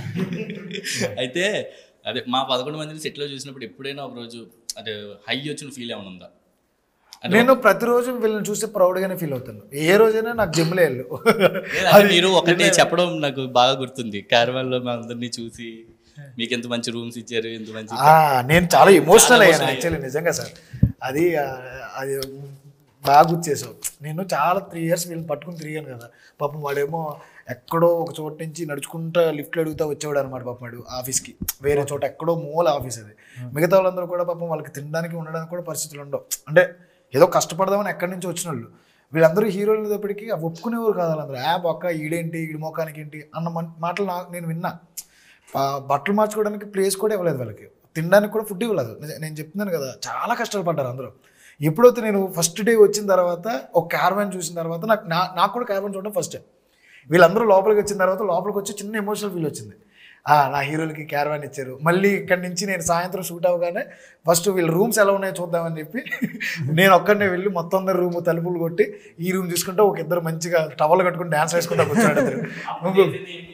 అయితే అదే మా పదకొండు మందిని సెట్లో చూసినప్పుడు ఎప్పుడైనా ఒక రోజు అదే హై వచ్చిన ఫీల్ ఏమైనా ఉందా అంటే నేను ప్రతిరోజు వీళ్ళని చూస్తే ప్రౌడ్ గానే ఫీల్ అవుతాను ఏ రోజైనా నాకు జిమ్లో వెళ్ళు లేదంటే మీరు ఒకటి చెప్పడం నాకు బాగా గుర్తుంది క్యారవాన్ లో మా అందరినీ చూసి మీకు ఎంత మంచి రూమ్స్ ఇచ్చారు ఎంత మంచి ఆ, నేను చాలా ఎమోషనల్ చాలా అయ్యాను emotional యాక్చువల్లీ నిజంగా సార్ అది ఆ, అది బాగా గుర్తు చేసావు నేను చాలా త్రీ ఇయర్స్ వీళ్ళని పట్టుకుని తిరిగాను కదా పాపం వాడేమో ఎక్కడో ఒక చోట నుంచి నడుచుకుంటా లిఫ్ట్లు అడుగుతా వచ్చేవాడు అనమాట పాపం వాడు ఆఫీస్కి వేరే చోట ఎక్కడో మూల ఆఫీస్ అది మిగతా వాళ్ళందరూ కూడా పాపం వాళ్ళకి తినడానికి ఉండడానికి కూడా పరిస్థితులు ఉండవు అంటే ఏదో కష్టపడదామని ఎక్కడి నుంచి వచ్చిన వాళ్ళు వీళ్ళందరూ హీరోలు అనేటప్పటికీ అవి ఒప్పుకునేవారు కాదు వాళ్ళందరూ ఆ బొక్క ఈడేంటి ఈడి మోకానికి ఏంటి అన్న మన- మాటలు నాకు నేను విన్నా పా- బట్టలు మార్చుకోవడానికి ప్లేస్ కూడా ఇవ్వలేదు వాళ్ళకి తినడానికి కూడా ఫుడ్ ఇవ్వలేదు నిజ- నేను చెప్తున్నాను కదా చాలా కష్టాలు పడ్డారు అందరూ ఎప్పుడైతే నేను ఫస్ట్ డే వచ్చిన తర్వాత ఒక క్యారవాన్ చూసిన తర్వాత నాకు నా నాకు కూడా క్యారవాన్ చూడడం ఫస్ట్ టైం వీళ్ళందరూ లోపలికి వచ్చిన తర్వాత లోపలికి వచ్చి చిన్న ఎమోషనల్ ఫీల్ వచ్చింది ఆ, నా హీరోలకి క్యారవాన్ ఇచ్చారు మళ్ళీ ఇక్కడి నుంచి నేను సాయంత్రం షూట్ అవగానే ఫస్ట్ వీళ్ళ రూమ్స్ ఎలా ఉన్నాయో చూద్దామని చెప్పి నేను ఒక్కడనే వెళ్ళి మొత్తం అందరు రూమ్ తలుపులు కొట్టి ఈ రూమ్ చూసుకుంటే ఒక ఇద్దరు మంచిగా టవల్ కట్టుకుని డాన్స్ వేసుకుంటా కూర్చున్నాడు ఇద్దరు. నువ్వు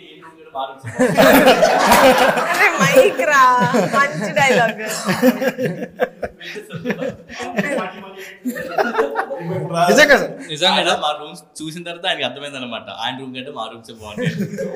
మైక్ రా మంచి డైలాగ్ నిజంగా సార్ నిజంగా మా రూమ్స్ చూసిన తర్వాత ఆయనకి అర్థమైంది అనమాట ఆయన రూమ్ కంటే మా రూమ్స్ బాగుంటాయి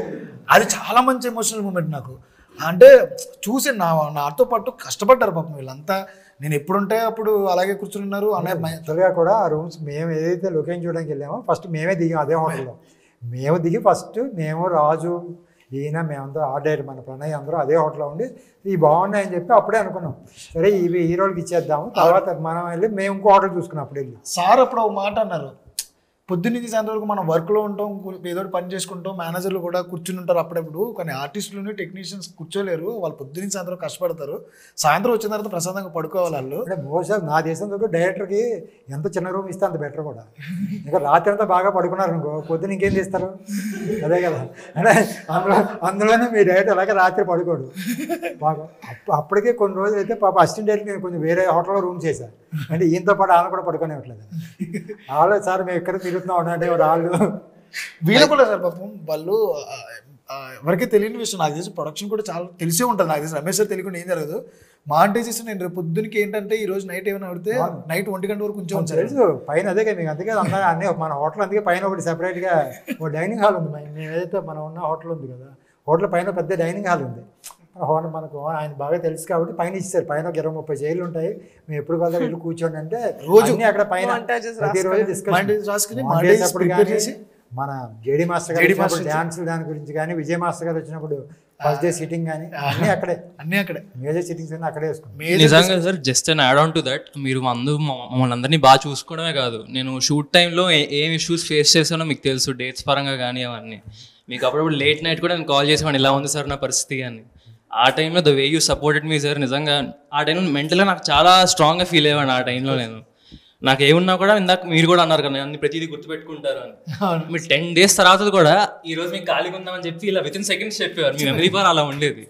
అది చాలా మంచి ఎమోషనల్ మూమెంట్ నాకు అంటే చూసి నా నాతో పాటు కష్టపడ్డారు పాపం వీళ్ళంతా నేను ఎప్పుడుంటే అప్పుడు అలాగే కూర్చున్నారు అనే యాక్చువల్గా కూడా ఆ రూమ్స్ మేము ఏదైతే లొకేషన్ చూడడానికి వెళ్ళామో ఫస్ట్ మేమే దిగాం అదే హోటల్లో మేము దిగి ఫస్ట్ మేము రాజు ఈయన మేమందరూ ఆర్డర్ మన ప్రణయ్ అందరూ అదే హోటల్లో ఉండి ఇవి బాగున్నాయని చెప్పి అప్పుడే అనుకున్నాం సరే ఇవి హీరోలకి ఇచ్చేద్దాము తర్వాత మనం వెళ్ళి మేము ఇంకో హోటల్ చూసుకున్నాం అప్పుడు వెళ్ళి సార్ అప్పుడు ఒక మాట అన్నారు పొద్దున్నుంచి సాయంత్రం వరకు మనం వర్క్లో ఉంటాం కు- ఏదో ఒకటి పని చేసుకుంటాం మేనేజర్లు కూడా కూర్చుని ఉంటారు అప్పుడప్పుడు కానీ ఆర్టిస్టులు టెక్నీషియన్స్ కూర్చోలేరు వాళ్ళు పొద్దున్న సాయంత్రం కష్టపడతారు సాయంత్రం వచ్చిన తర్వాత ప్రశాంతంగా పడుకోవాలి వాళ్ళు అంటే మోస్ట్ నా దేశం దగ్గర డైరెక్టర్కి ఎంత చిన్న రూమ్ ఇస్తే అంత బెటర్ కూడా ఇంకా రాత్రి అంతా బాగా పడుకున్నారు అనుకో పొద్దున ఇంకేం చేస్తారు అదే కదా అంటే అందులో అందులోనే మీ డైరెక్టర్ అలాగే రాత్రి పడుకోడు బాగా అప్పు- అప్పటికే కొన్ని రోజులు అయితే పాప అసిస్టెంట్ డైరెక్టర్ నేను కొంచెం వేరే హోటల్లో రూమ్ చేశాను అంటే ఈయనతో పాటు ఆమె కూడా పడుకునేవట్లేదు వాళ్ళు సార్ మేము ఎక్కడ తిరుగుతున్నాం అంటే వాళ్ళు వీళ్ళు కూడా సార్ పాపం వాళ్ళు ఆ, ఆ, ఎవరికీ తెలియని విషయం నాకు తెలిసి ప్రొడక్షన్ కూడా చాలా తెలిసే ఉంటుంది నాకు తెలిసి రమేష్ సార్ తెలియకుండా ఏం జరగదు మాంటేజెస్ నేను రేపు పొద్దునకి ఏంటంటే ఈ రోజు నైట్ ఏమైనా పడితే నైట్ ఒంటి గంట వరకు కొంచెం ఉంచారు తెలుసు పైన అదే కదా మీకు అందుకే అందరూ అన్నీ మన హోటల్ అందుకే పైన ఒకటి సెపరేట్గా ఒక డైనింగ్ హాల్ ఉంది మన- మేము ఏదైతే మనం ఉన్న హోటల్ ఉంది కదా హోటల్ పైన పెద్ద డైనింగ్ హాల్ ఉంది మన హోటల్ మనకు ఆయన బాగా తెలుసు కాబట్టి పైన ఇచ్చారు పైన ఒక ఇరవై ముప్పై చైర్లు ఉంటాయి మేము ఎప్పుడు కదా వెళ్ళి కూర్చోండి అంటే రోజు అన్నీ అక్కడ పైన Montages ప్రతిరోజు రాసుకొని. Montages రాసుకొని, డిస్కషన్ Montages అప్పుడు prepare కానీ చేసి, మన జేడి మాస్టర్ JD గారు మాస్టర్ డ్యాన్స్ దాని గురించి కానీ విజయ్ మాస్టర్ గారు వచ్చినప్పుడు ఫస్ట్ డే సిట్టింగ్ కానీ అన్నీ అక్కడే అన్నీ అక్కడే మేజర్ సిట్టింగ్స్ అన్నీ అక్కడే వేసుకున్నాం నిజంగా sir just and add on to that మీరు మందు మమ్మల్ని అందరినీ బాగా చూసుకోవడమే కాదు నేను షూట్ టైంలో ఏం ఇష్యూస్ ఫేస్ చేశానో మీకు తెలుసు డేట్స్ పరంగా కానీ అవన్నీ మీకు అప్పుడప్పుడు లేట్ నైట్ కూడా నేను కాల్ చేసేవాడిని ఇలా ఉంది సార్ నా పరిస్థితి అని ఆ టైంలో the way you supported me sir నిజంగా ఆ టైంలో మెంటల్గా నాకు చాలా స్ట్రాంగ్గా ఫీల్ అయ్యాను ఆ టైంలో నేను నాకు ఏమున్నా కూడా ఇందాక మీరు కూడా అన్నారు కదా అన్ని ప్రతిదీ గుర్తుపెట్టుకుంటారు అని మీరు టెన్ డేస్ తర్వాత కూడా ఈ రోజు మీకు ఖాళీగా ఉందామని చెప్పి ఇలా విత్ ఇన్ సెకండ్స్ చెప్పేవారు మీ మెమరీ పవర్ అలా ఉండేది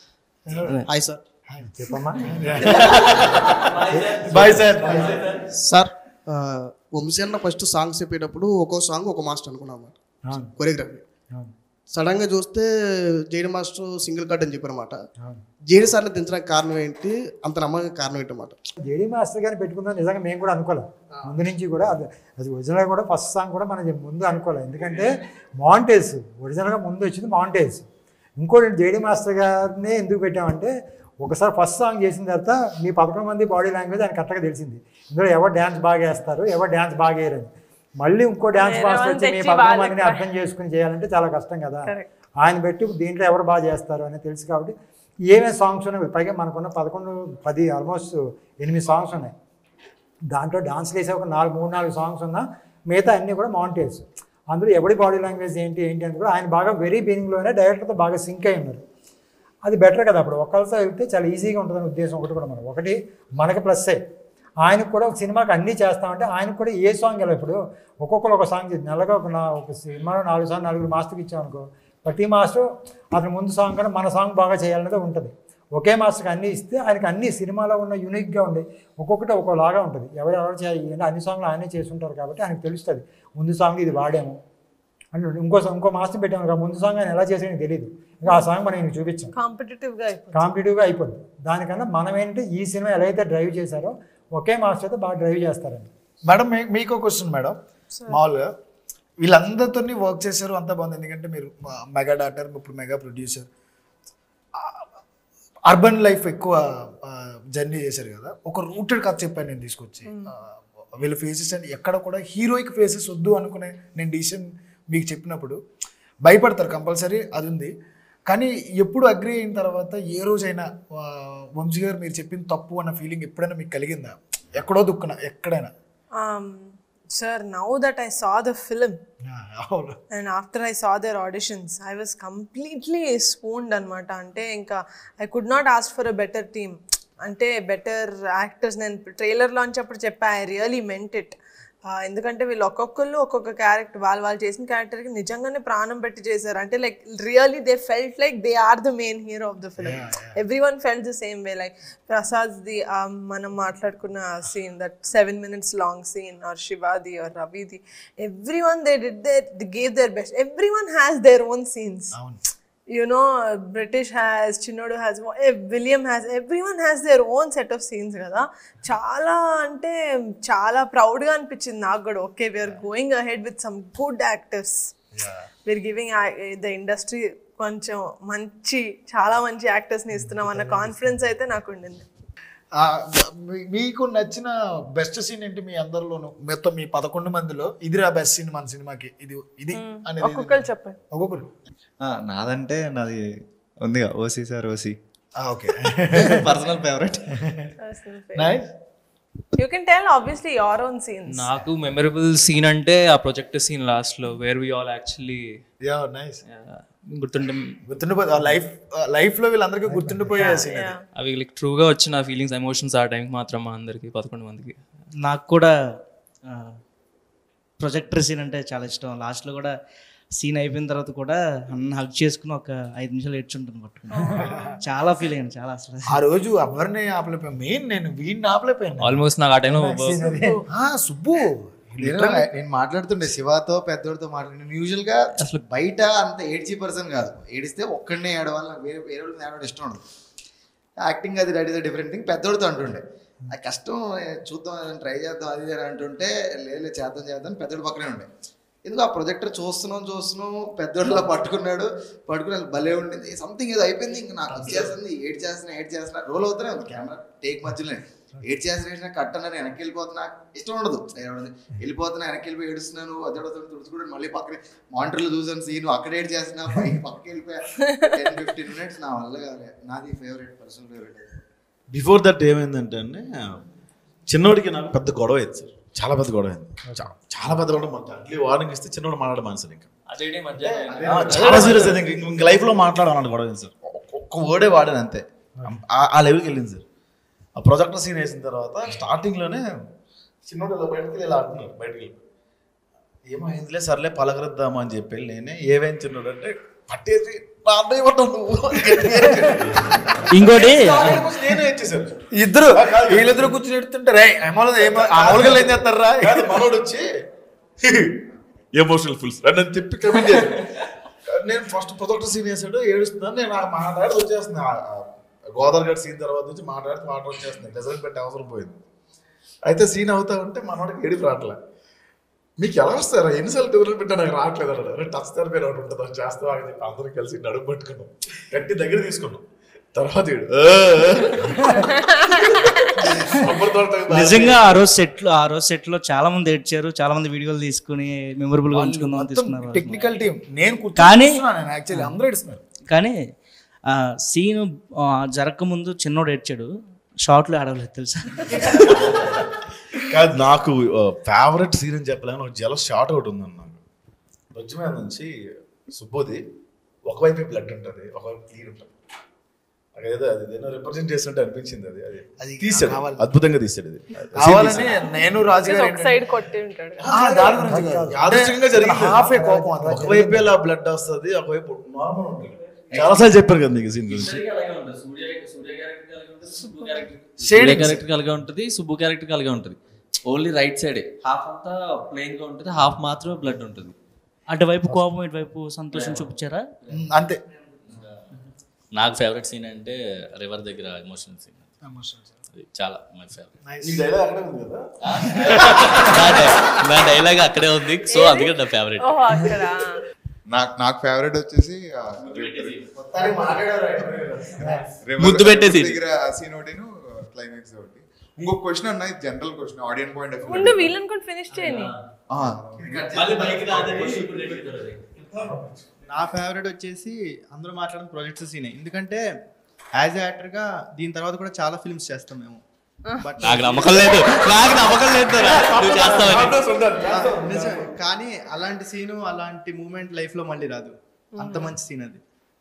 హాయ్ సార్ చెప్పమ్మా బాయ్ సార్ సార్ ఆ, వంశీ అన్న ఫస్ట్ సాంగ్స్ చెప్పేటప్పుడు ఒక్కో సాంగ్ ఒక మాస్టర్ అనుకున్నాం అన్నమాట అవును. కొరియోగ్రఫీ అవును. సడన్ గా చూస్తే జేడి మాస్టర్ సింగిల్ కట్ అని చెప్పారన్నమాట అవును. జేడి సార్ని దించడానికి కారణం ఏంటి అంత నమ్మకం కారణం ఏంటన్నమాట జేడీ మాస్టర్ గారిని పెట్టుకుందాం నిజంగా మేము కూడా అనుకోలేదు ముందు నుంచి కూడా అది అది ఒరిజినల్ కూడా ఫస్ట్ సాంగ్ కూడా మనం ముందు అనుకోలేదు ఎందుకంటే మాంటేజ్ ఒరిజినల్గా ముందు వచ్చింది మాంటేజ్ ఇంకోటి జేడీ మాస్టర్ గారిని ఎందుకు పెట్టామంటే ఒకసారి ఫస్ట్ సాంగ్ చేసిన తర్వాత మీ పదకొండు మంది బాడీ లాంగ్వేజ్ ఆయన కరెక్ట్గా తెలిసింది ఇందులో ఎవరు డ్యాన్స్ బాగా వేస్తారు ఎవరు డ్యాన్స్ బాగా వేయరని మళ్ళీ ఇంకో డ్యాన్స్ వేరే మాస్టర్ వాళ్ళని వచ్చి మీ తెచ్చి పదకొండు వాళ్ళకి మందిని అర్థం చేసుకుని చేయాలంటే చాలా కష్టం కదా Correct. ఆయన పెట్టి దీంట్లో ఎవరు బాగా చేస్తారు అని తెలుసు కాబట్టి ఏమేమి సాంగ్స్ ఉన్నాయి పైగా మనకున్న పదకొండు పది ఆల్మోస్ట్ ఎనిమిది సాంగ్స్ ఉన్నాయి దాంట్లో డాన్స్ వేసే ఒక నాలుగు మూడు నాలుగు సాంగ్స్ ఉన్నా మిగతా అన్నీ కూడా మౌంటేన్స్ అందులో ఎవడి బాడీ లాంగ్వేజ్ ఏంటి ఏంటి అని కూడా ఆయన బాగా వెరీ బిగినింగ్లోనే డైరెక్టర్తో బాగా సింక్ అయి ఉన్నారు అది బెటర్ కదా అప్పుడు ఒకరితో వెళ్తే చాలా ఈజీగా ఉంటుందని ఉద్దేశం ఒకటి కూడా మనం ఒకటి మనకి ప్లస్సే ఆయనకు కూడా ఒక సినిమాకి అన్నీ చేస్తామంటే ఆయనకు కూడా ఏ సాంగ్ ఎలా ఇప్పుడు ఒక్కొక్కరు ఒక సాంగ్ చేసి నెలగా ఒక నా ఒక సినిమాలో నాలుగు సాంగ్ నలుగురు మాస్టర్కి ఇచ్చామనుకో ప్రతి మాస్టర్ అతని ముందు సాంగ్ కన్నా మన సాంగ్ బాగా చేయాలనేది ఉంటుంది ఒకే మాస్టర్కి అన్నీ ఇస్తే ఆయనకి అన్ని సినిమాలో ఉన్న యూనిక్గా ఉండి ఒక్కొక్కటి ఒక్కోలాగా ఉంటుంది ఎవరు ఎవరు చేయాలి అంటే అన్ని సాంగ్లు ఆయనే చేస్తుంటారు కాబట్టి ఆయనకు తెలుస్తుంది ముందు సాంగ్ ఇది వాడాము అని ఇంకో ఇంకో మాస్టర్ పెట్టాము కదా, ముందు సాంగ్ ఆయన ఎలా చేసేది తెలియదు ఇంకా ఆ సాంగ్ మనం ఈయనకి చూపించాం కాంపిటేటివ్ గా అయిపోయింది కాంపిటేటివ్గా అయిపోద్ది దానికన్నా మనం ఏంటంటే ఈ సినిమా ఎలా అయితే డ్రైవ్ చేశారో ఒకే మాస్టర్ అయితే బాగా డ్రైవ్ చేస్తారండి మేడం మీ- మీకు క్వశ్చన్ మేడం మామూలుగా వీళ్ళందరితో వర్క్ చేశారు అంతా బాగుంది ఎందుకంటే మీరు మెగా డాక్టర్ ఇప్పుడు మెగా ప్రొడ్యూసర్ అర్బన్ లైఫ్ ఎక్కువ జర్నీ చేశారు కదా ఒక రూటెడ్ కథ చెప్పాను నేను తీసుకొచ్చి ఆ, వీళ్ళ ఫేసెస్ అని ఎక్కడ కూడా హీరోయిక్ ఫేసెస్ వద్దు అనుకునే నేను డిసిషన్ మీకు చెప్పినప్పుడు భయపడతారు కంపల్సరీ అది ఉంది కానీ ఎప్పుడు అగ్రి అయిన తర్వాత ఏ రోజైనా ఆ, వంశీ గారు మీరు చెప్పిన తప్పు అన్న ఫీలింగ్ ఎప్పుడైనా మీకు కలిగిందా ఎక్కడో దుక్కున ఎక్కడైనా sir now that I saw the film అవును and after I saw their auditions I was completely swooned అనమాట అంటే ఇంకా I could not ask for a better team అంటే బెటర్ యాక్టర్స్ నేను ట్రైలర్ లాంచ్ అప్పుడు చెప్పా ఐ రియలీ మెంట్ ఇట్ ఎందుకంటే వీళ్ళు ఒక్కొక్కళ్ళు ఒక్కొక్క క్యారెక్టర్ వాళ్ళు వాళ్ళు చేసిన క్యారెక్టర్కి నిజంగానే ప్రాణం పెట్టి చేశారు అంటే like really they felt like they are the main hero of the film every one felt the same way like Prasad the మనం మాట్లాడుకున్న scene that seven minutes long scene or శివాది ఆర్ రవిది every one they did they gave their best every one has their own scenes you know british has chinodu has eh, william has everyone has their own set of scenes కదా చాలా అంటే చాలా ప్రౌడ్గా అనిపించింది నాకు కూడా okay we're going ahead with some good actors we're giving the industry కొంచెం మంచి చాలా మంచి యాక్టర్స్ని ఇస్తున్నాం అన్న కాన్ఫిడెన్స్ అయితే నాకు ఉండింది ఆ, మీ- మీకు నచ్చిన బెస్ట్ సీన్ ఏంటి మీ అందరిలోను మొత్తం మీ పదకొండు మందిలో ఇదిరా బెస్ట్ సీన్ మన సినిమాకి ఇది ఇది అనేది ఒక్కొక్కరు చెప్పండి ఒక్కొక్కరు ఆ, నాదంటే నాది ఉందిగా OC sir OC okay personal favourite nice you can tell obviously your own scenes నాకు మెమరబుల్ సీన్ అంటే ఆ ప్రొజెక్టర్ సీన్ లాస్ట్లో where we all actually yeah nice గుర్తుండే గుర్తుండిపోయి లైఫ్ లైఫ్ లో వీళ్ళందరికీ గుర్తుండిపోయే సీన్ అది అవి లైక్ ట్రూగా వచ్చిన ఫీలింగ్స్ ఎమోషన్స్ ఆ టైంకి మాత్రం మా అందరికి పదకొండు మందికి నాకు కూడా ప్రొజెక్టర్ సీన్ అంటే చాలా ఇష్టం లాస్ట్లో కూడా సీన్ అయిపోయిన తర్వాత కూడా అన్న హగ్ చేసుకుని ఒక ఐదు నిమిషాలు ఏడ్చుంటాను పట్టుకుని చాలా ఫీల్ అయ్యాను చాలా అసలు ఆ రోజు ఎవరిని ఆపలేకపోయాను మెయిన్ నేను వీడిని ఆపలేకపోయాను ఆల్మోస్ట్ నాకు ఆ టైంలో ఆ, సుబ్బు నేను నేను మాట్లాడుతుండే శివాతో పెద్దోడితో మాట్లాడి యూజువల్ గా అసలు బయట అంత ఏడ్చి పర్సన్ కాదు ఏడిస్తే ఒక్కడనే ఏడవాలి నాకు వేరే వేరే వాళ్ళని ఏడవడం ఇష్టం ఉండదు యాక్టింగ్ అది దట్ ఇస్ డిఫరెంట్ థింగ్ పెద్దోడితో అంటుండే ఆ కష్టం ఏ, చూద్దాం ట్రై చేద్దాం అది ఇది అని అంటుంటే లేదు చేద్దాం చేద్దాం పెద్దోడు పక్కనే ఉండే ఎందుకు ఆ ప్రొజెక్టర్ చూస్తున్నాం చూస్తున్నాం పెద్దోడిలా పట్టుకున్నాడు పట్టుకుని భలే ఉండింది సంథింగ్ ఏదో అయిపోయింది ఇంకా నాకు వచ్చేస్తుంది ఏడ్ చేస్తున్నా ఏడ్ చేస్తున్నా రోల్ అవుతూనే ఉంది కెమెరా టేక్ మధ్యలో ఏడ్ చేసిన కట్ అన్నారు వెనక్కి వెళ్ళిపోతున్నా ఇష్టం ఉండదు ఏడవడం. వెళ్ళిపోతున్నా వెనక్కి వెళ్ళిపోయి ఏడుస్తున్నాను అదొడతాను తుడుచుకోవడం మళ్ళీ పక్కన మానిటర్లో చూసాను సీన్ అక్కడ ఏడ్ చేస్తున్నా పైకి పక్కకి వెళ్ళిపోయా టెన్ ఫిఫ్టీన్ మినిట్స్ నా వల్ల కాలే నాది favourite personal favourite before that ఏమైందంటే అండి చిన్నోడికి నాకు పెద్ద గొడవ అయింది సార్ చాలా పెద్ద గొడవ అయింది చా- చాలా పెద్ద గొడవ మాకు అట్లీ వార్నింగ్ ఇస్తే చిన్నోడు మాట్లాడే మనసు ఇంకా అదే మధ్య ఆ, చాలా సీరియస్ అయింది ఇంక- ఇంక లైఫ్లో మాట్లాడాలన్నాడు గొడవ అయింది సార్ ఒక్క- ఒక్క వర్డే వాడాను అంతే ఆ- ఆ లెవెల్కి వెళ్ళింది సార్ ఆ ప్రొజెక్టర్ సీన్ వేసిన తర్వాత స్టార్టింగ్లోనే చిన్నోడు ఇలా బయటకు వెళ్ళి ఇలా అంటున్నారు బయటకు వెళ్ళి ఏమైందిలే సర్లే పలకరిద్దామా అని చెప్పి నేనే ఏమైంది చిన్నోడు అంటే పట్టేసి నా అన్నయ్య పడ్డావు నువ్వు అని గట్టిగా ఏడ్చాడు. ఇంకోటి నేనే ఇచ్చేసాను ఇద్దరు వీళ్ళిద్దరు కూర్చుని ఎడుతుంటే రే ఏమో ఏమో ఆ మూలకలు ఏం చేస్తారా కాదు, మనోడు వచ్చి ఎమోషనల్ ఫుల్స్ అని అని చెప్పి కమెంట్ చేశాడు నేను ఫస్ట్ ప్రొజెక్టర్ సీన్ వేసాడు ఏడుస్తున్నాను నేను ఆ మాట్లాడి వచ్చేస్తుంది ఆ- ఆ గోదావరి గడ్ సీన్ తర్వాత నుంచి మాట్లాడితే మాట వచ్చేస్తుంది రిజల్ట్ పెట్టే అవసరం పోయింది అయితే సీన్ అవుతా ఉంటే మనోడికి ఏడిపు రావట్లే మీకు ఎలా వస్తారా ఎన్నిసార్లు టూర్లు పెట్టా నాకు రావట్లేదు అన్నాడు అరే టచ్ థెరపీ ఒకటి ఉంటుంది అది చేస్తావా అని చెప్పి అందరం కలిసి నడుము పట్టుకున్నాం గట్టి దగ్గర తీసుకున్నాం తర్వాత ఈడు, నిజంగా ఆ రోజు సెట్లో ఆ రోజు సెట్లో చాలా మంది ఏడ్చారు చాలా మంది వీడియోలు తీసుకుని మెమొరబుల్ గా ఉంచుకుందాం తీసుకున్నారు టెక్నికల్ టీం నేను కానీ కూర్చొని యాక్చువల్లీ అందరూ ఏడుస్తున్నారు కానీ సీన్ జరగకముందు చిన్నోడు ఏడ్చాడు షార్ట్లో ఆడవలేదు తెలుసా కాదు నాకు ఫేవరెట్ సీన్ అని చెప్పలేను ఒక జల షార్ట్ ఒకటి ఉందన్న నాకు బొజ్జు మీద నుంచి సుబ్బోది ఒకవైపు బ్లడ్ ఉంటుంది ఒకవైపు క్లీన్ ఉంటుంది అదేదో అది ఏదో రిప్రజెంట్ చేస్తుంటే అనిపించింది అది అది అది తీసాడు కావాలి. అద్భుతంగా తీసాడు అది కావాలని నేను రాజు గారు ఒక సైడ్ కొట్టి ఉంటాడు ఆ, దాని గురించి కాదు. యాదృచ్ఛికంగా జరిగింది హాఫ్ ఏ కోపం అది. ఒకవైపు ఇలా బ్లడ్ వస్తుంది ఒకవైపు నార్మల్ ఉంటుంది చాలాసార్లు చెప్పారు కదా మీకు సీన్ గురించి సూర్య క్యారెక్టర్ కలిగే ఉంటుంది సుబ్బు క్యారెక్టర్ కలిగే ఉంటుంది ఓన్లీ రైట్ సైడే హాఫ్ అంతా ప్లెయిన్ గా ఉంటుంది హాఫ్ మాత్రమే బ్లడ్ ఉంటుంది అటువైపు కోపం ఇటువైపు సంతోషం చూపించారా ఉమ్, అంతే నాకు ఫేవరెట్ సీన్ అంటే రివర్ దగ్గర ఎమోషనల్ సీన్ అది చాలా మై ఫేవరెట్ ఈ డైలాగ్ అక్కడే ఉంది కదా నా డైలాగ్ అక్కడే ఉంది సో అందుకే నా ఫేవరెట్ ఓహో అక్కడ నాకు నాకు ఫేవరెట్ వచ్చేసి ఆ, రివర్ ముద్దు పెట్టేసి. దగ్గర ఆ సీన్ ఒకటిను క్లైమాక్స్ ఒకటి ఇంకొక క్వశ్చన్ అన్న ఇది general question audience point of ముందు వీళ్ళని కూడా ఫినిష్ చేయని నా ఫేవరెట్ వచ్చేసి అందరూ మాట్లాడిన ప్రొజెక్ట్స్ సీనే ఎందుకంటే యాజ్ యాక్టర్గా దీని తర్వాత కూడా చాలా ఫిల్మ్స్ చేస్తాం మేము బట్ నాకు నమ్మకం లేదు నాకు నమ్మకం లేదు రా. నువ్వు చేస్తావని నిజం కానీ అలాంటి సీను అలాంటి మూమెంట్ లైఫ్ లో మళ్ళీ రాదు అంత మంచి సీన్ అది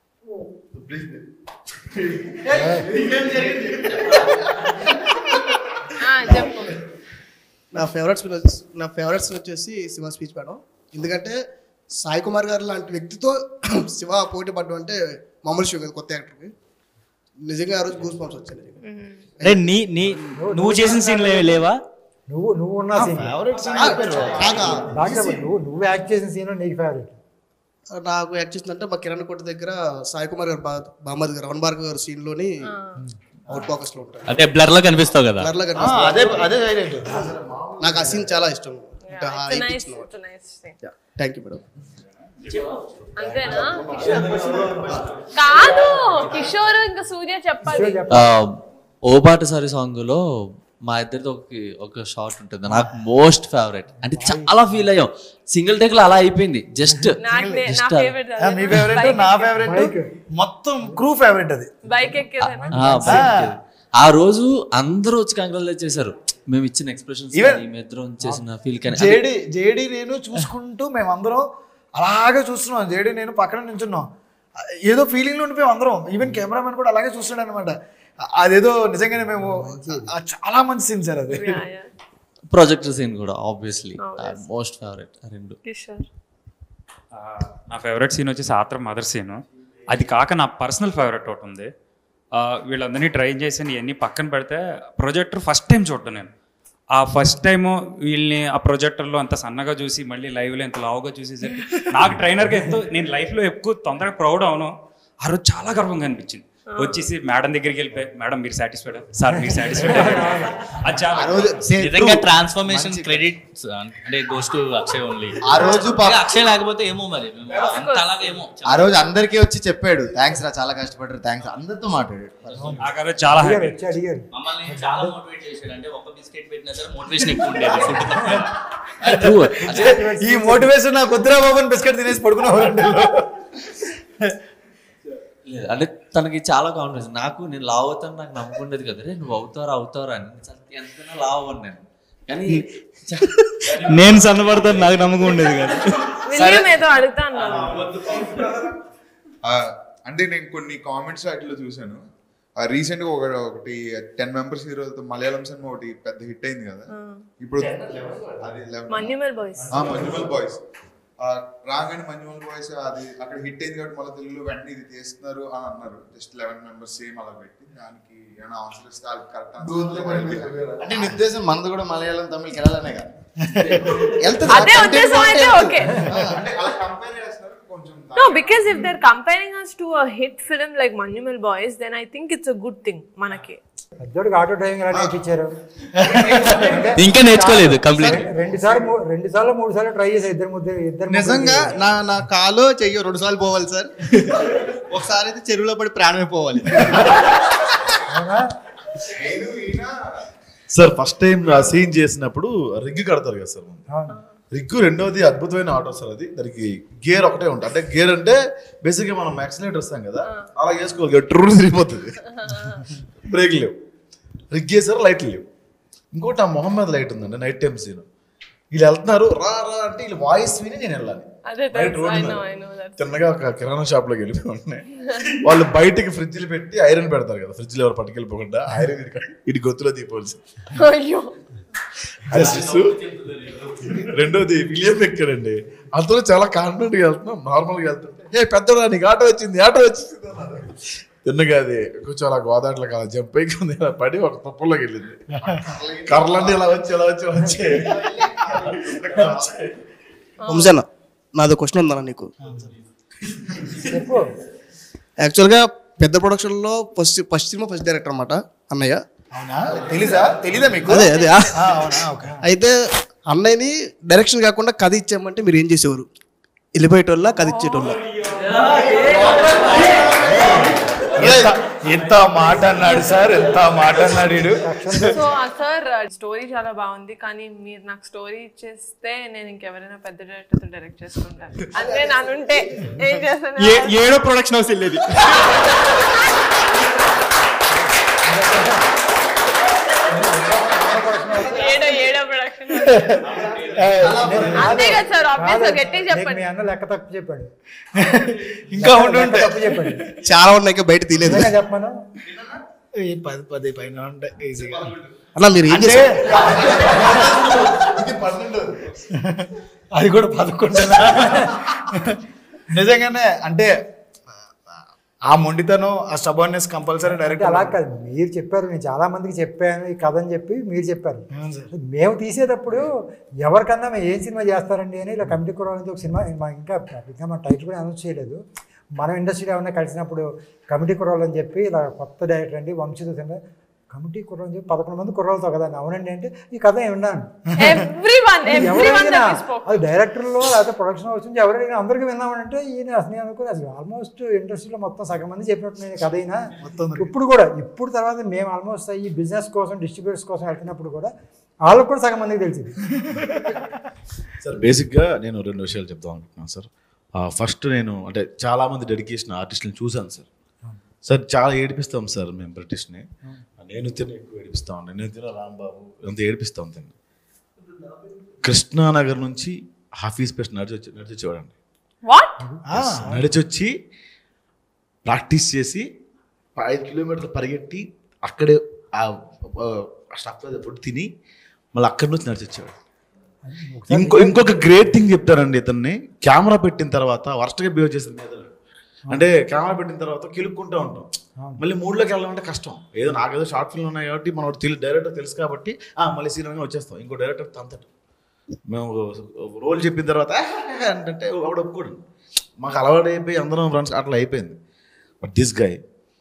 ఆ, చెప్పు నా ఫేవరెట్స్ వచ్చేసి నా ఫేవరెట్స్ వచ్చేసి శివ స్పీచ్ మేడం ఎందుకంటే సాయి కుమార్ గారు లాంటి వ్యక్తితో శివ పోటీ పడ్డం అంటే మామూలు విషయం కాదు కొత్త యాక్టర్కి నిజంగా ఆ రోజు గూస్ బంప్స్ వచ్చాయి నిజంగా. అరే నీ నీ నువ్వు చేసిన సీన్లు ఏమీ లేవా నువ్వు నువ్వు ఉన్న సీన్ ఆ, కాకా. నువ్వు నువ్వు యాక్ట్ చేసిన సీన్ నీకు ఫేవరెట్ నాకు యాక్ట్ చేసిందంటే మా కిరణ్ కోట దగ్గర సాయి కుమార్ గారు బా- బామ్మది గారు రమణ భార్గవ్ గారు సీన్ లోని అవుట్ ఫోకస్ లో ఉంటారు అదే బ్లర్ లో కనిపిస్తావు కదా Blur లో ఆ, కనిపిస్తుంది. అదే అదే హైలైట్ నాకు ఆ సీన్ చాలా ఇష్టం nice nice thank you madam అంతేనా కిషోర్ కాదు కిషోర్ ఇంకా సూర్య చెప్పాలి ఓ బాటసారి సాంగ్ లో మా ఇద్దరితో ఒక ఒక షార్ట్ ఉంటుంది నాకు మోస్ట్ ఫేవరెట్ అంటే చాలా ఫీల్ అయ్యాం సింగిల్ టేక్ లో అలా అయిపోయింది జస్ట్ నాకు నే- నా ఫేవరెట్ మీ ఫేవరెట్ నా ఫేవరెట్ మొత్తం క్రూ ఫేవరెట్ అది బైక్ ఎక్కేదేనా ఆ రోజు అందరూ వచ్చి కంగ్రాచులేట్ చేశారు మేము ఇచ్చిన ఎక్స్ప్రెషన్స్ Even- మేము ఇద్దరం చేసిన ఫీల్ కానీ జేడి జేడి నేను చూసుకుంటూ మేమందరం అలాగే చూస్తున్నాం జేడి నేను పక్కన నించున్నాం ఏదో ఫీలింగ్ లో ఉండిపోయాం అందరం ఈవెన్ కెమెరామెన్ కూడా అలాగే చూస్తున్నాడు అనమాట అదేదో నిజంగానే మేము ఆ చాలా మంచి సీన్ సార్ అది ప్రొజెక్టర్ సీన్ కూడా ఆబ్వియస్లీ మోస్ట్ ఫేవరెట్ రెండు కిషోర్ ఆ, నా ఫేవరెట్ సీన్ వచ్చేసి ఆత్రం మదర్ సీన్ అది కాక నా పర్సనల్ ఫేవరెట్ ఒకటి ఉంది ఆ, వీళ్ళందరినీ ట్రై చేసి ఇవన్నీ పక్కన పెడితే ప్రొజెక్టర్ ఫస్ట్ టైం చూడటం నేను ఆ ఫస్ట్ టైము వీళ్ళని ఆ ప్రొజెక్టర్లో అంత సన్నగా చూసి మళ్ళీ లైవ్లో ఎంత లావుగా చూసేసరికి నాకు ట్రైనర్గా ఎంతో నేను లైఫ్లో ఎక్కువ తొందరగా ప్రౌడ్ అవును ఆ రోజు చాలా గర్వంగా అనిపించింది వచ్చేసి మేడం దగ్గరికి వెళ్ళిపోయి మేడం మీరు సాటిస్ఫైడ్ సార్ మీరు సాటిస్ఫైడ్ అది చాలా నిజంగా ట్రాన్స్ఫర్మేషన్ క్రెడిట్ అంటే గోస్ టు అక్షయ్ ఓన్లీ ఆ రోజు పాప- అక్షయ్ లేకపోతే ఏమో మరి మేము అంత అలాగే ఏమో ఆ రోజు అందరికీ వచ్చి చెప్పాడు థ్యాంక్స్ రా చాలా కష్టపడ్డారు థ్యాంక్స్ అందరితో మాట్లాడాడు నాకు ఆ రోజు చాలా అడిగారు happy. వచ్చి అడిగారు మమ్మల్ని చాలా మోటివేట్ చేశాడు అంటే ఒక బిస్కెట్ పెట్టినా సరే మోటివేషన్ ఎక్కువ ఉండేది ఫుడ్ ఈ మోటివేషన్ నాకు వద్దురా బాబు అని బిస్కెట్ తినేసి పడుకునేవారు లేదు అంటే తనకి చాలా కాన్ఫిడెన్స్ నాకు నేను లావ్ అవుతాను నాకు నమ్మకం ఉండేది కదా రే నువ్వు అవుతారా అవుతారా అని చాలా ఎంతైనా లావ్ అవ్వను నేను కానీ నేను సన్నపడతాను నాకు నమ్మకం ఉండేది కాదు విలియం ఏదో అడుగుతా అన్నాను ఆ, అంటే నేను కొన్ని కామెంట్స్ వాటిలో చూశాను రీసెంట్ గా ఒక ఒకటి టెన్ మెంబర్స్ హీరోలతో మలయాళం సినిమా ఒకటి పెద్ద హిట్ అయింది కదా ఇప్పుడు అది 11. మన్యుమల్ బాయ్స్ ఆ, మంజుమల్ బాయ్స్ ఆ, రాగానే మంజుమల్ బాయ్స్ అది అక్కడ హిట్ అయింది కాబట్టి మళ్ళీ తెలుగులో వెంటనే ఇది తీస్తున్నారు అని అన్నారు జస్ట్ లెవెన్ మెంబర్స్ సేమ్ అలా పెట్టి దానికి ఏమైనా ఆన్సర్ ఇస్తే అది కరెక్ట్ అంటే నీ ఉద్దేశం మనది కూడా మలయాళం తమిళకి వెళ్ళాలనే కదా వెళ్తుంది అదే ఉద్దేశం అయితే ఓకే అంటే అలా కంపేర్ చేస్తారు కొంచెం No, because if they're comparing us to a hit film like Manumal Boys, then I think it's a good thing మనకి పెద్దోడికి ఆటో డ్రైవింగ్ ఎలా నేర్పించారు ఇంకా నేర్చుకోలేదు, complete. రెండు సార్లు రెండు సార్లు మూడు సార్లు ట్రై చేశారు ఇద్దరు ముద్ద ఇద్దరు నిజంగా నా నా కాలో చెయ్యో రెండు సార్లు పోవాలి సార్ ఒకసారి అయితే చెరువులో పడి ప్రాణమే పోవాలి సార్ ఫస్ట్ టైం ఆ సీన్ చేసినప్పుడు రిగ్ కడతారు కదా సార్ ముందు. రిగ్గు రెండోది అద్భుతమైన ఆటో సార్ అది దానికి గేర్ ఒకటే ఉంటుంది అంటే గేర్ అంటే బేసిక్గా మనం యాక్సిలేటర్ ఇస్తాం కదా అలా చేసుకోవాలి ట్రూ తిరిగిపోతుంది బ్రేక్ లేవు రిగ్ వేసారు లైట్లు లేవు ఇంకోటి ఆ మొహం మీద లైట్ ఉందండి నైట్ టైం సీన్ వీళ్ళు వెళ్తున్నారు రా రా అంటే వీళ్ళు వాయిస్ విని నేను వెళ్ళాలి అదే బయట తెలుసు. రోడ్డు I మీద. know, I know that. తిన్నగా ఒక కిరాణా షాప్ లోకి వెళ్ళిపోయి ఉన్నాయి వాళ్ళు బయటికి ఫ్రిడ్జ్లు పెట్టి ఐరన్ పెడతారు కదా ఫ్రిడ్జ్లో ఎవరు పట్టుకెళ్ళిపోకుండా ఐరన్ ఇటు గొత్తులో దీపోల్సి అయ్యో రెండోది విలియం ఎక్కాడండి అతను చాలా కాన్ఫిడెంట్ గా వెళ్తున్నాం నార్మల్ గా వెళ్తుంటే ఏ పెద్దడా నీకు ఆటో వచ్చింది ఆటో వచ్చింది అన్నారు. తిన్నగా అది కొంచెం అలా గోదాట్లో అలా జంప్ అయ్యి కొంచెం ఇలా పడి ఒక తుప్పల్లోకి వెళ్ళింది కర్రలన్నీ ఇలా వచ్చి ఇలా వచ్చి ఇలా వచ్చి వంశన్న నాది క్వశ్చన్ ఉందన్న నీకు చెప్పు యాక్చువల్గా పెద్ద ప్రొడక్షన్లో first first cinema first director అన్నమాట అన్నయ్య అవునా తెలీదా తెలీదా మీకు అదే అదే ఆ, అవునా ఓకే అయితే అన్నయ్యని డైరెక్షన్ కాకుండా కథ ఇచ్చామంటే మీరు ఏం చేసేవారు వెళ్ళిపోయేటోళ్ళ కథ ఇచ్చేటోళ్ళ ఎంత ఎంత మాట అన్నాడు సార్ ఎంత మాట అన్నాడు వీడు సో సార్ స్టోరీ చాలా బాగుంది కానీ మీరు నాకు స్టోరీ ఇచ్చేస్తే నేను ఇంకెవరైనా పెద్ద డైరెక్టర్తో డైరెక్ట్ చేసుకుంటాను అంటే నానుంటే ఏం చేస్తాను ఏ- ఏడో ప్రొడక్షన్ హౌస్ వెళ్ళేది ఏడో ఏడో ప్రొడక్షన్ అంతే కదా సార్ ఆబ్వియస్ గట్టి నీకు చెప్పండి మీ అన్న లెక్క తప్పు చెప్పాడు ఇంకా ఉండి లెక్క ఉంటే తప్పు చెప్పాడు చాలా ఉన్నాయి బయట తీయలేదు నిజంగా చెప్పమను ఈ పది పది పైన ఉంటాయి ఈజీగా అన్న మీరు ఏం అంటే చేశారు అది కూడా పదకొండు నిజంగానే అంటే ఆ మొండితనం ఆ స్టబర్నెస్ కంపల్సరీ డైరెక్ట్ అంటే అలా కాదు మీరు చెప్పారు నేను చాలా మందికి చెప్పాను ఈ కథ అని చెప్పి మీరు చెప్పారు మేము తీసేటప్పుడు ఎవరికన్నా మేము ఏం సినిమా చేస్తారండి అని ఇలా కమిటీ కూడా ఒక సినిమా మా ఇంకా ఇంకా మన టైటిల్ కూడా అనౌన్స్ చేయలేదు మనం ఇండస్ట్రీలో ఏమన్నా కలిసినప్పుడు కమిటీ కుర్రాలు అని చెప్పి ఇలా కొత్త డైరెక్టర్ అండి వంశీతో సినిమా కమిటీ కుర్రాలు అని చెప్పి పదకొండు మంది కుర్రాలతో కదా అవునండి అంటే ఈ కథ ఏమి విన్నాను Everyone, everyone ఎవరైనా that we spoke. అది డైరెక్టర్లో లేకపోతే ప్రొడక్షన్ హౌస్ నుంచి ఎవరైనా అందరికీ విన్నామంటే ఈయన అసలు నేను అనుకుని అసలు ఆల్మోస్ట్ ఇండస్ట్రీలో మొత్తం సగం మంది చెప్పినట్టు నేను కథ అయినా ఇప్పుడు కూడా ఇప్పుడు తర్వాత మేము ఆల్మోస్ట్ ఈ బిజినెస్ కోసం డిస్ట్రిబ్యూటర్స్ కోసం వెళ్తున్నప్పుడు కూడా వాళ్ళకు కూడా సగం మందికి తెలిసింది సార్ బేసిక్గా నేను రెండు విషయాలు చెప్తాం అనుకుంటున్నాను సార్ ఫస్ట్ నేను అంటే చాలా మంది డెడికేషన్ ఆర్టిస్టులను చూశాను సార్ సార్ చాలా ఏడిపిస్తాం సార్ మేము బ్రిటిష్ని నేను తిన ఎక్కువ ఏడిపిస్తాం నేను తిన రాంబాబు అంత ఏడిపిస్తాం తిన్న కృష్ణానగర్ నుంచి హాఫీజ్ పేస్ట్ నడిచి వచ్చి నడిచి వచ్చేవాడండి వాట్ నడిచి వచ్చి ప్రాక్టీస్ చేసి ఐదు కిలోమీటర్లు పరిగెట్టి అక్కడే ఆ స్టాప్ ఫుడ్ తిని మళ్ళీ అక్కడి నుంచి నడిచి వచ్చేవాడు ఇంకో ఇంకొక గ్రేట్ థింగ్ చెప్తారండి ఇతన్ని కెమెరా పెట్టిన తర్వాత వర్స్ట్గా బిహేవ్ చేసింది మీద అంటే కెమెరా పెట్టిన తర్వాత కిలుక్కుంటూ ఉంటాం మళ్ళీ మూడ్లోకి వెళ్ళాలంటే కష్టం ఏదో నాకేదో షార్ట్ ఫిల్మ్ ఉన్నాయి కాబట్టి మనం తెలి డైరెక్టర్ తెలుసు కాబట్టి ఆ, మళ్ళీ సీన్ వచ్చేస్తాం ఇంకో డైరెక్టర్ తంతట మేము రోల్ చెప్పిన తర్వాత అంటే ఒకడు ఒప్పుకోడు మాకు అలవాటు అయిపోయి అందరం ఫ్రెండ్స్ అట్లా అయిపోయింది బట్ దిస్ గాయ్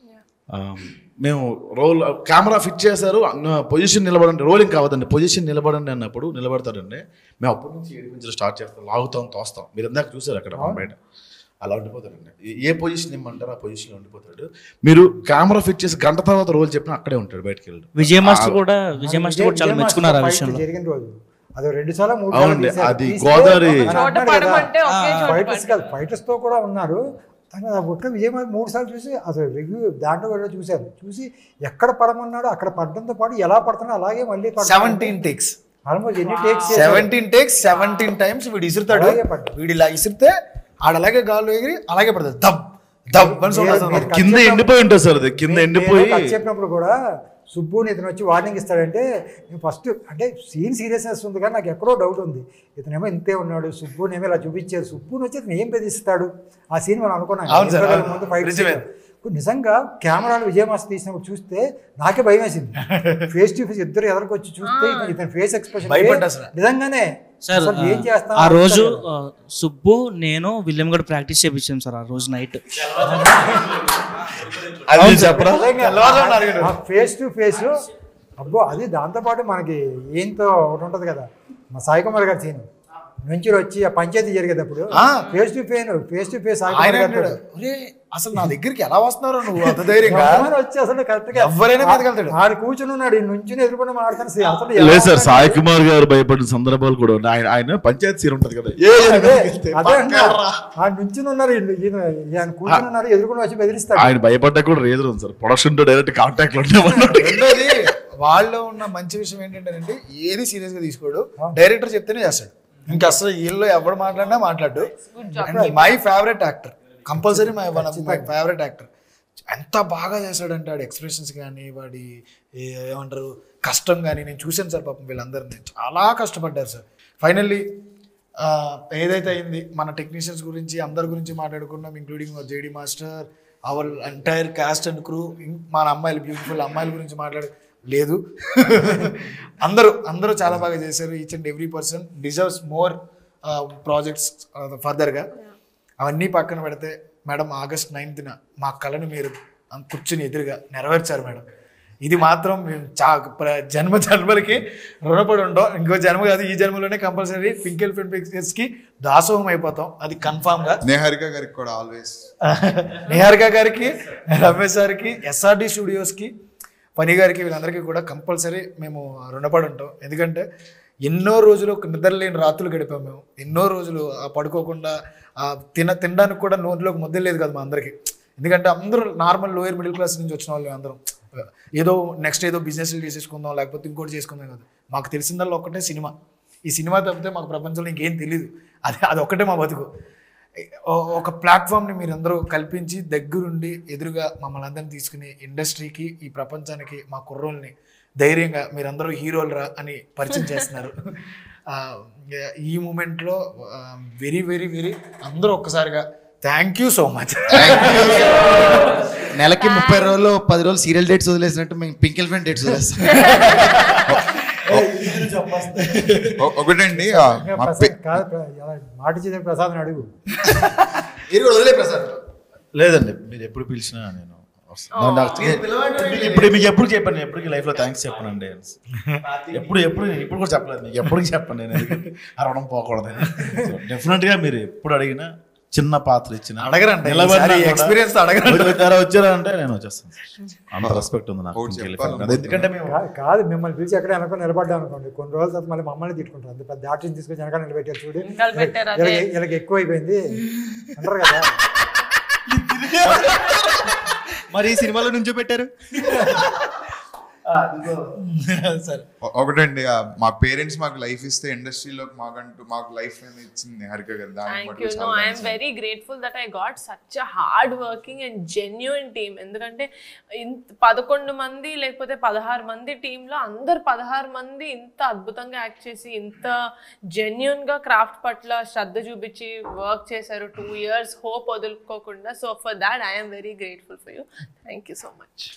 మేము రోల్ కెమెరా ఫిట్ చేశారు పొజిషన్ నిలబడండి రోలింగ్ కావద్దండి పొజిషన్ నిలబడండి అన్నప్పుడు నిలబడతాడండి మేము అప్పటి నుంచి ఏడిపించడం స్టార్ట్ చేస్తాం లాగుతాం తోస్తాం మీరు ఇందాక చూసారు అక్కడ మన బయట అలా ఉండిపోతాడండి ఏ- ఏ పొజిషన్ ఇమ్మంటారో ఆ పొజిషన్లో ఉండిపోతాడు మీరు కెమెరా ఫిట్ చేసి గంట తర్వాత రోల్ చెప్పినా అక్కడే ఉంటాడు బయటకి వెళ్ళి విజయ్ మాస్టర్ కూడా విజయ్ మాస్టర్ కూడా చాలా విజయ్ మెచ్చుకున్నారు ఆ మాస్టర్ విషయంలో fight జరిగిన రోజు అది రెండు సార్లు మూడు అవునండి, అది గోదావరి- చోట పడమంటే ఒకే చోట ఫైటర్స్ కాదు ఫైటర్స్ తో కూడా ఉన్నారు తను ఆ ఒక్క విజయ్ మాస్టర్ మూడు సార్లు చూసి అసలు రివ్యూ దాంట్లో కూడా చూశారు చూసి ఎక్కడ పడమన్నాడో అక్కడ పడడంతో పాటు ఎలా పడుతున్నా అలాగే మళ్ళీ సెవెంటీన్ టేక్స్ ఆల్మోస్ట్ ఎన్ని takes seventeen takes seventeen times వీడు ఇసురుతాడు అలాగే పడ్డాడు. వీడు ఇలా ఇసిరితే ఆడ అలాగే గాల్లో ఎగిరి అలాగే పడుతుంది దబ్ దబ్ అని sound వస్తుంది. మీరు కింద కట్ ఎండిపోయి ఉంటుంది సార్ అది కింద నేను ఎండిపోయి కట్ చెప్పినప్పుడు కూడా సుబ్బుని ఇతను వచ్చి వార్నింగ్ ఇస్తాడంటే నేను ఫస్ట్ అంటే సీన్ సీరియస్నెస్ ఉంది కానీ నాకు ఎక్కడో డౌట్ ఉంది ఇతనేమో ఇంతే ఉన్నాడు సుబ్బునేమో ఇలా చూపించారు సుబ్బుని వచ్చి ఇతను ఏం బెదిరిస్తాడు ఆ సీన్ మనం అనుకున్నాం అవును సార్, ఎన్నికల అవును. ముందు fight నిజమే. scene. నిజంగా కెమెరాలు విజయమాస్ తీసినప్పుడు చూస్తే నాకే భయం వేసింది ఫేస్ టు ఫేస్ ఇద్దరు ఎదరికి వచ్చి చూస్తే ఇతను- ఇతని ఫేస్ ఎక్స్ప్రెషన్ భయపడ్డా అసలు. నిజంగానే సార్ అసలు ఏం చేస్తాం ఆ రోజు ఆ, సుబ్బు నేను విలియం కూడా ప్రాక్టీస్ చేయించాం సార్ ఆ రోజు నైట్ అది చెప్పరా ఫేస్ టు ఫేస్ అబ్బో అది దాంతోపాటు మనకి ఏంతో ఒకటి ఉంటుంది కదా మా సాయి కుమార్ గారి సీన్ నుంచి వచ్చి ఆ పంచాయతీ జరిగేటప్పుడు ఆ. Face to face face to face Sai ఆయన కుమార్ అంటాడు, గారితో "ఒరే, అసలు నా దగ్గరికి ఎలా వస్తున్నారో నువ్వు అంత ధైర్యంగా రమ్మని వచ్చి అసలు కరెక్ట్ గా ఎవరైనా మీదకెళ్తాడు. ఆడు కూర్చుని ఉన్నాడు ఈ నుంచుని ఎదుర్కొని మాట్లాడుతాను అసలు లేదు ఎలా సార్ సాయి కుమార్ గారు భయపడిన సందర్భాలు కూడా ఉన్నాయి ఆయన ఆయన పంచాయతీ సీన్ ఉంటది కదా ఏ అదే అదే అంటున్నా. ఆ నుంచుని ఉన్నారు ఈయన- ఈయన- ఈయన కూర్చుని ఉన్నారు ఎదుర్కొని వచ్చి బెదిరిస్తాడు ఆయన భయపడ్డా కూడా రీజన్ ఉంది సార్ ప్రొడక్షన్ తో డైరెక్ట్ కాంటాక్ట్ లో ఉండేవాళ్ళు రెండోది వాళ్ళలో ఉన్న మంచి విషయం ఏంటంటే ఏది సీరియస్ గా తీసుకోడు డైరెక్టర్ చెప్తేనే చేస్తాడు ఇంకా అసలు వీళ్ళు ఎవరు మాట్లాడినా మాట్లాడు my favourite actor compulsory my one of my favourite actor ఎంత బాగా చేశాడంటే వాడి ఎక్స్ప్రెషన్స్ కానీ వాడి ఏ- ఏమంటారు కష్టం కానీ నేను చూశాను సార్ పాపం వీళ్ళందరినీ చాలా కష్టపడ్డారు సార్ ఫైనల్లీ ఏదైతే అయింది మన టెక్నీషియన్స్ గురించి అందరి గురించి మాట్లాడుకున్నాం including JD master our entire cast and crew మన అమ్మాయిలు బ్యూటిఫుల్ అమ్మాయిల గురించి మాట్లాడు లేదు అందరూ అందరూ చాలా బాగా చేశారు each and every person deserves more projects ఫర్దర్గా అవన్నీ పక్కన పెడితే మేడం ఆగస్ట్ నైన్త్న మా కళను మీరు అం- కూర్చుని ఎదురుగా నెరవేర్చారు మేడం ఇది మాత్రం మేము చా ప్ర- జన్మ జన్మలకి రుణపడి ఉంటాం ఇంకో జన్మ కాదు ఈ జన్మలోనే కంపల్సరీ పింక్ ఎలిఫెంట్ పిక్చర్స్కి దాసోహం అయిపోతాం అది కన్ఫామ్గా నేహారిక గారికి కూడా ఆల్వేస్ నిహారిక గారికి రమేష్ గారికి ఎస్ఆర్డి స్టూడియోస్కి పని గారికి వీళ్ళందరికీ కూడా కంపల్సరీ మేము రుణపడి ఉంటాం ఎందుకంటే ఎన్నో రోజులు ఒక నిద్రలేని రాత్రులు గడిపాం మేము ఎన్నో రోజులు ఆ పడుకోకుండా ఆ తిన తినడానికి కూడా నోట్లోకి ముద్దలేదు కదా మా అందరికీ ఎందుకంటే అందరూ నార్మల్ లోయర్ మిడిల్ క్లాస్ నుంచి వచ్చిన వాళ్ళు అందరం ఏదో నెక్స్ట్ ఏదో బిజినెస్లు చేసేసుకుందాం లేకపోతే ఇంకోటి చేసుకుందాం కదా మాకు తెలిసిందల్లా ఒక్కటే సినిమా ఈ సినిమా తప్పితే మాకు ప్రపంచంలో ఇంకేం తెలియదు అది అది ఒక్కటే మా బతుకు ఓ- ఒక ప్లాట్ఫామ్ని మీరందరూ కల్పించి దగ్గరుండి ఎదురుగా మమ్మల్ని అందరిని తీసుకుని ఇండస్ట్రీకి ఈ ప్రపంచానికి మా కుర్రోల్ని ధైర్యంగా మీరందరూ హీరోలరా అని పరిచయం చేస్తున్నారు ఆ, ఈ మూమెంట్లో వెరీ వెరీ వెరీ అందరూ ఒక్కసారిగా థ్యాంక్ యూ సో మచ్ నెలకి ముప్పై రోజులు పది రోజులు సీరియల్ డేట్స్ వదిలేసినట్టు మేము పింక్ ఎలిఫెంట్ డేట్స్ వదిలేస్తాం ఒ- ఒకటండి ఆ, మా ప్రసాద్ పే- కాదు ప్ర- ఎలా మాట చేసే ప్రసాద్ అడుగు వదిలే ప్రసాద్ లేదండి మీరు ఎప్పుడు పిలిచినా నేను వస్తాను. నాకు- ఇప్పుడు మీకు ఎప్పుడు చెప్పాను నేను ఎప్పటికీ లైఫ్ లో థ్యాంక్స్ చెప్పనండి ఎప్పుడు ఎప్పుడు ఇప్పుడు కూడా చెప్పలేదు మీకు ఎప్పటికీ చెప్పండి నేను ఎందుకు ఆ రుణం పోకూడదు డెఫినెట్ గా మీరు ఎప్పుడు అడిగినా చిన్న పాత్ర ఇచ్చిన అడగరండి. నిలబడినా ఈసారి కూడా experience తో అడగరండి. వచ్చారా వచ్చారా అంటే నేను వచ్చేస్తాను అంత రెస్పెక్ట్ ఉంది నాకు ఒకటి Pink చెప్పాలి Elephant మీద. ఎందుకంటే మేము కా- కాదు మిమ్మల్ని పిలిచి ఎక్కడ వెనక నిలబడ్డా అనుకోండి కొన్ని రోజుల తర్వాత మళ్ళీ మమ్మల్ని తిట్టుకుంటారు అంత పెద్ద ఆర్టిస్ట్ తీసుకొచ్చి వెనక నిలబెట్టారు చూడు వెనకాల పెట్టారు, అదే. వీళ్ళకి- వీళ్ళకి ఎక్కువ అయిపోయింది అంటారు కదా మరి ఈ సినిమాలో నుంచో పెట్టారు సరే ఒ- ఒకటండి ఆ, మా పేరెంట్స్ మాకు లైఫ్ ఇస్తే ఇండస్ట్రీలోకి మాకంటూ మాకు లైఫ్ అనేది ఇచ్చింది నిహారిక గారు దానికి థ్యాంక్ మటుకు యూ చాలా no I'm thanks. Very grateful that I got such a hard working and genuine team ఎందుకంటే ఇంత పదకొండు మంది లేకపోతే పదహారు మంది టీంలో అందరు పదహారు మంది ఇంత అద్భుతంగా యాక్ట్ చేసి ఇంత జెన్యున్గా క్రాఫ్ట్ పట్ల శ్రద్ధ చూపించి వర్క్ చేశారు టూ ఇయర్స్ హోప్ వదులుకోకుండా so for that I'm very grateful for you thank you so much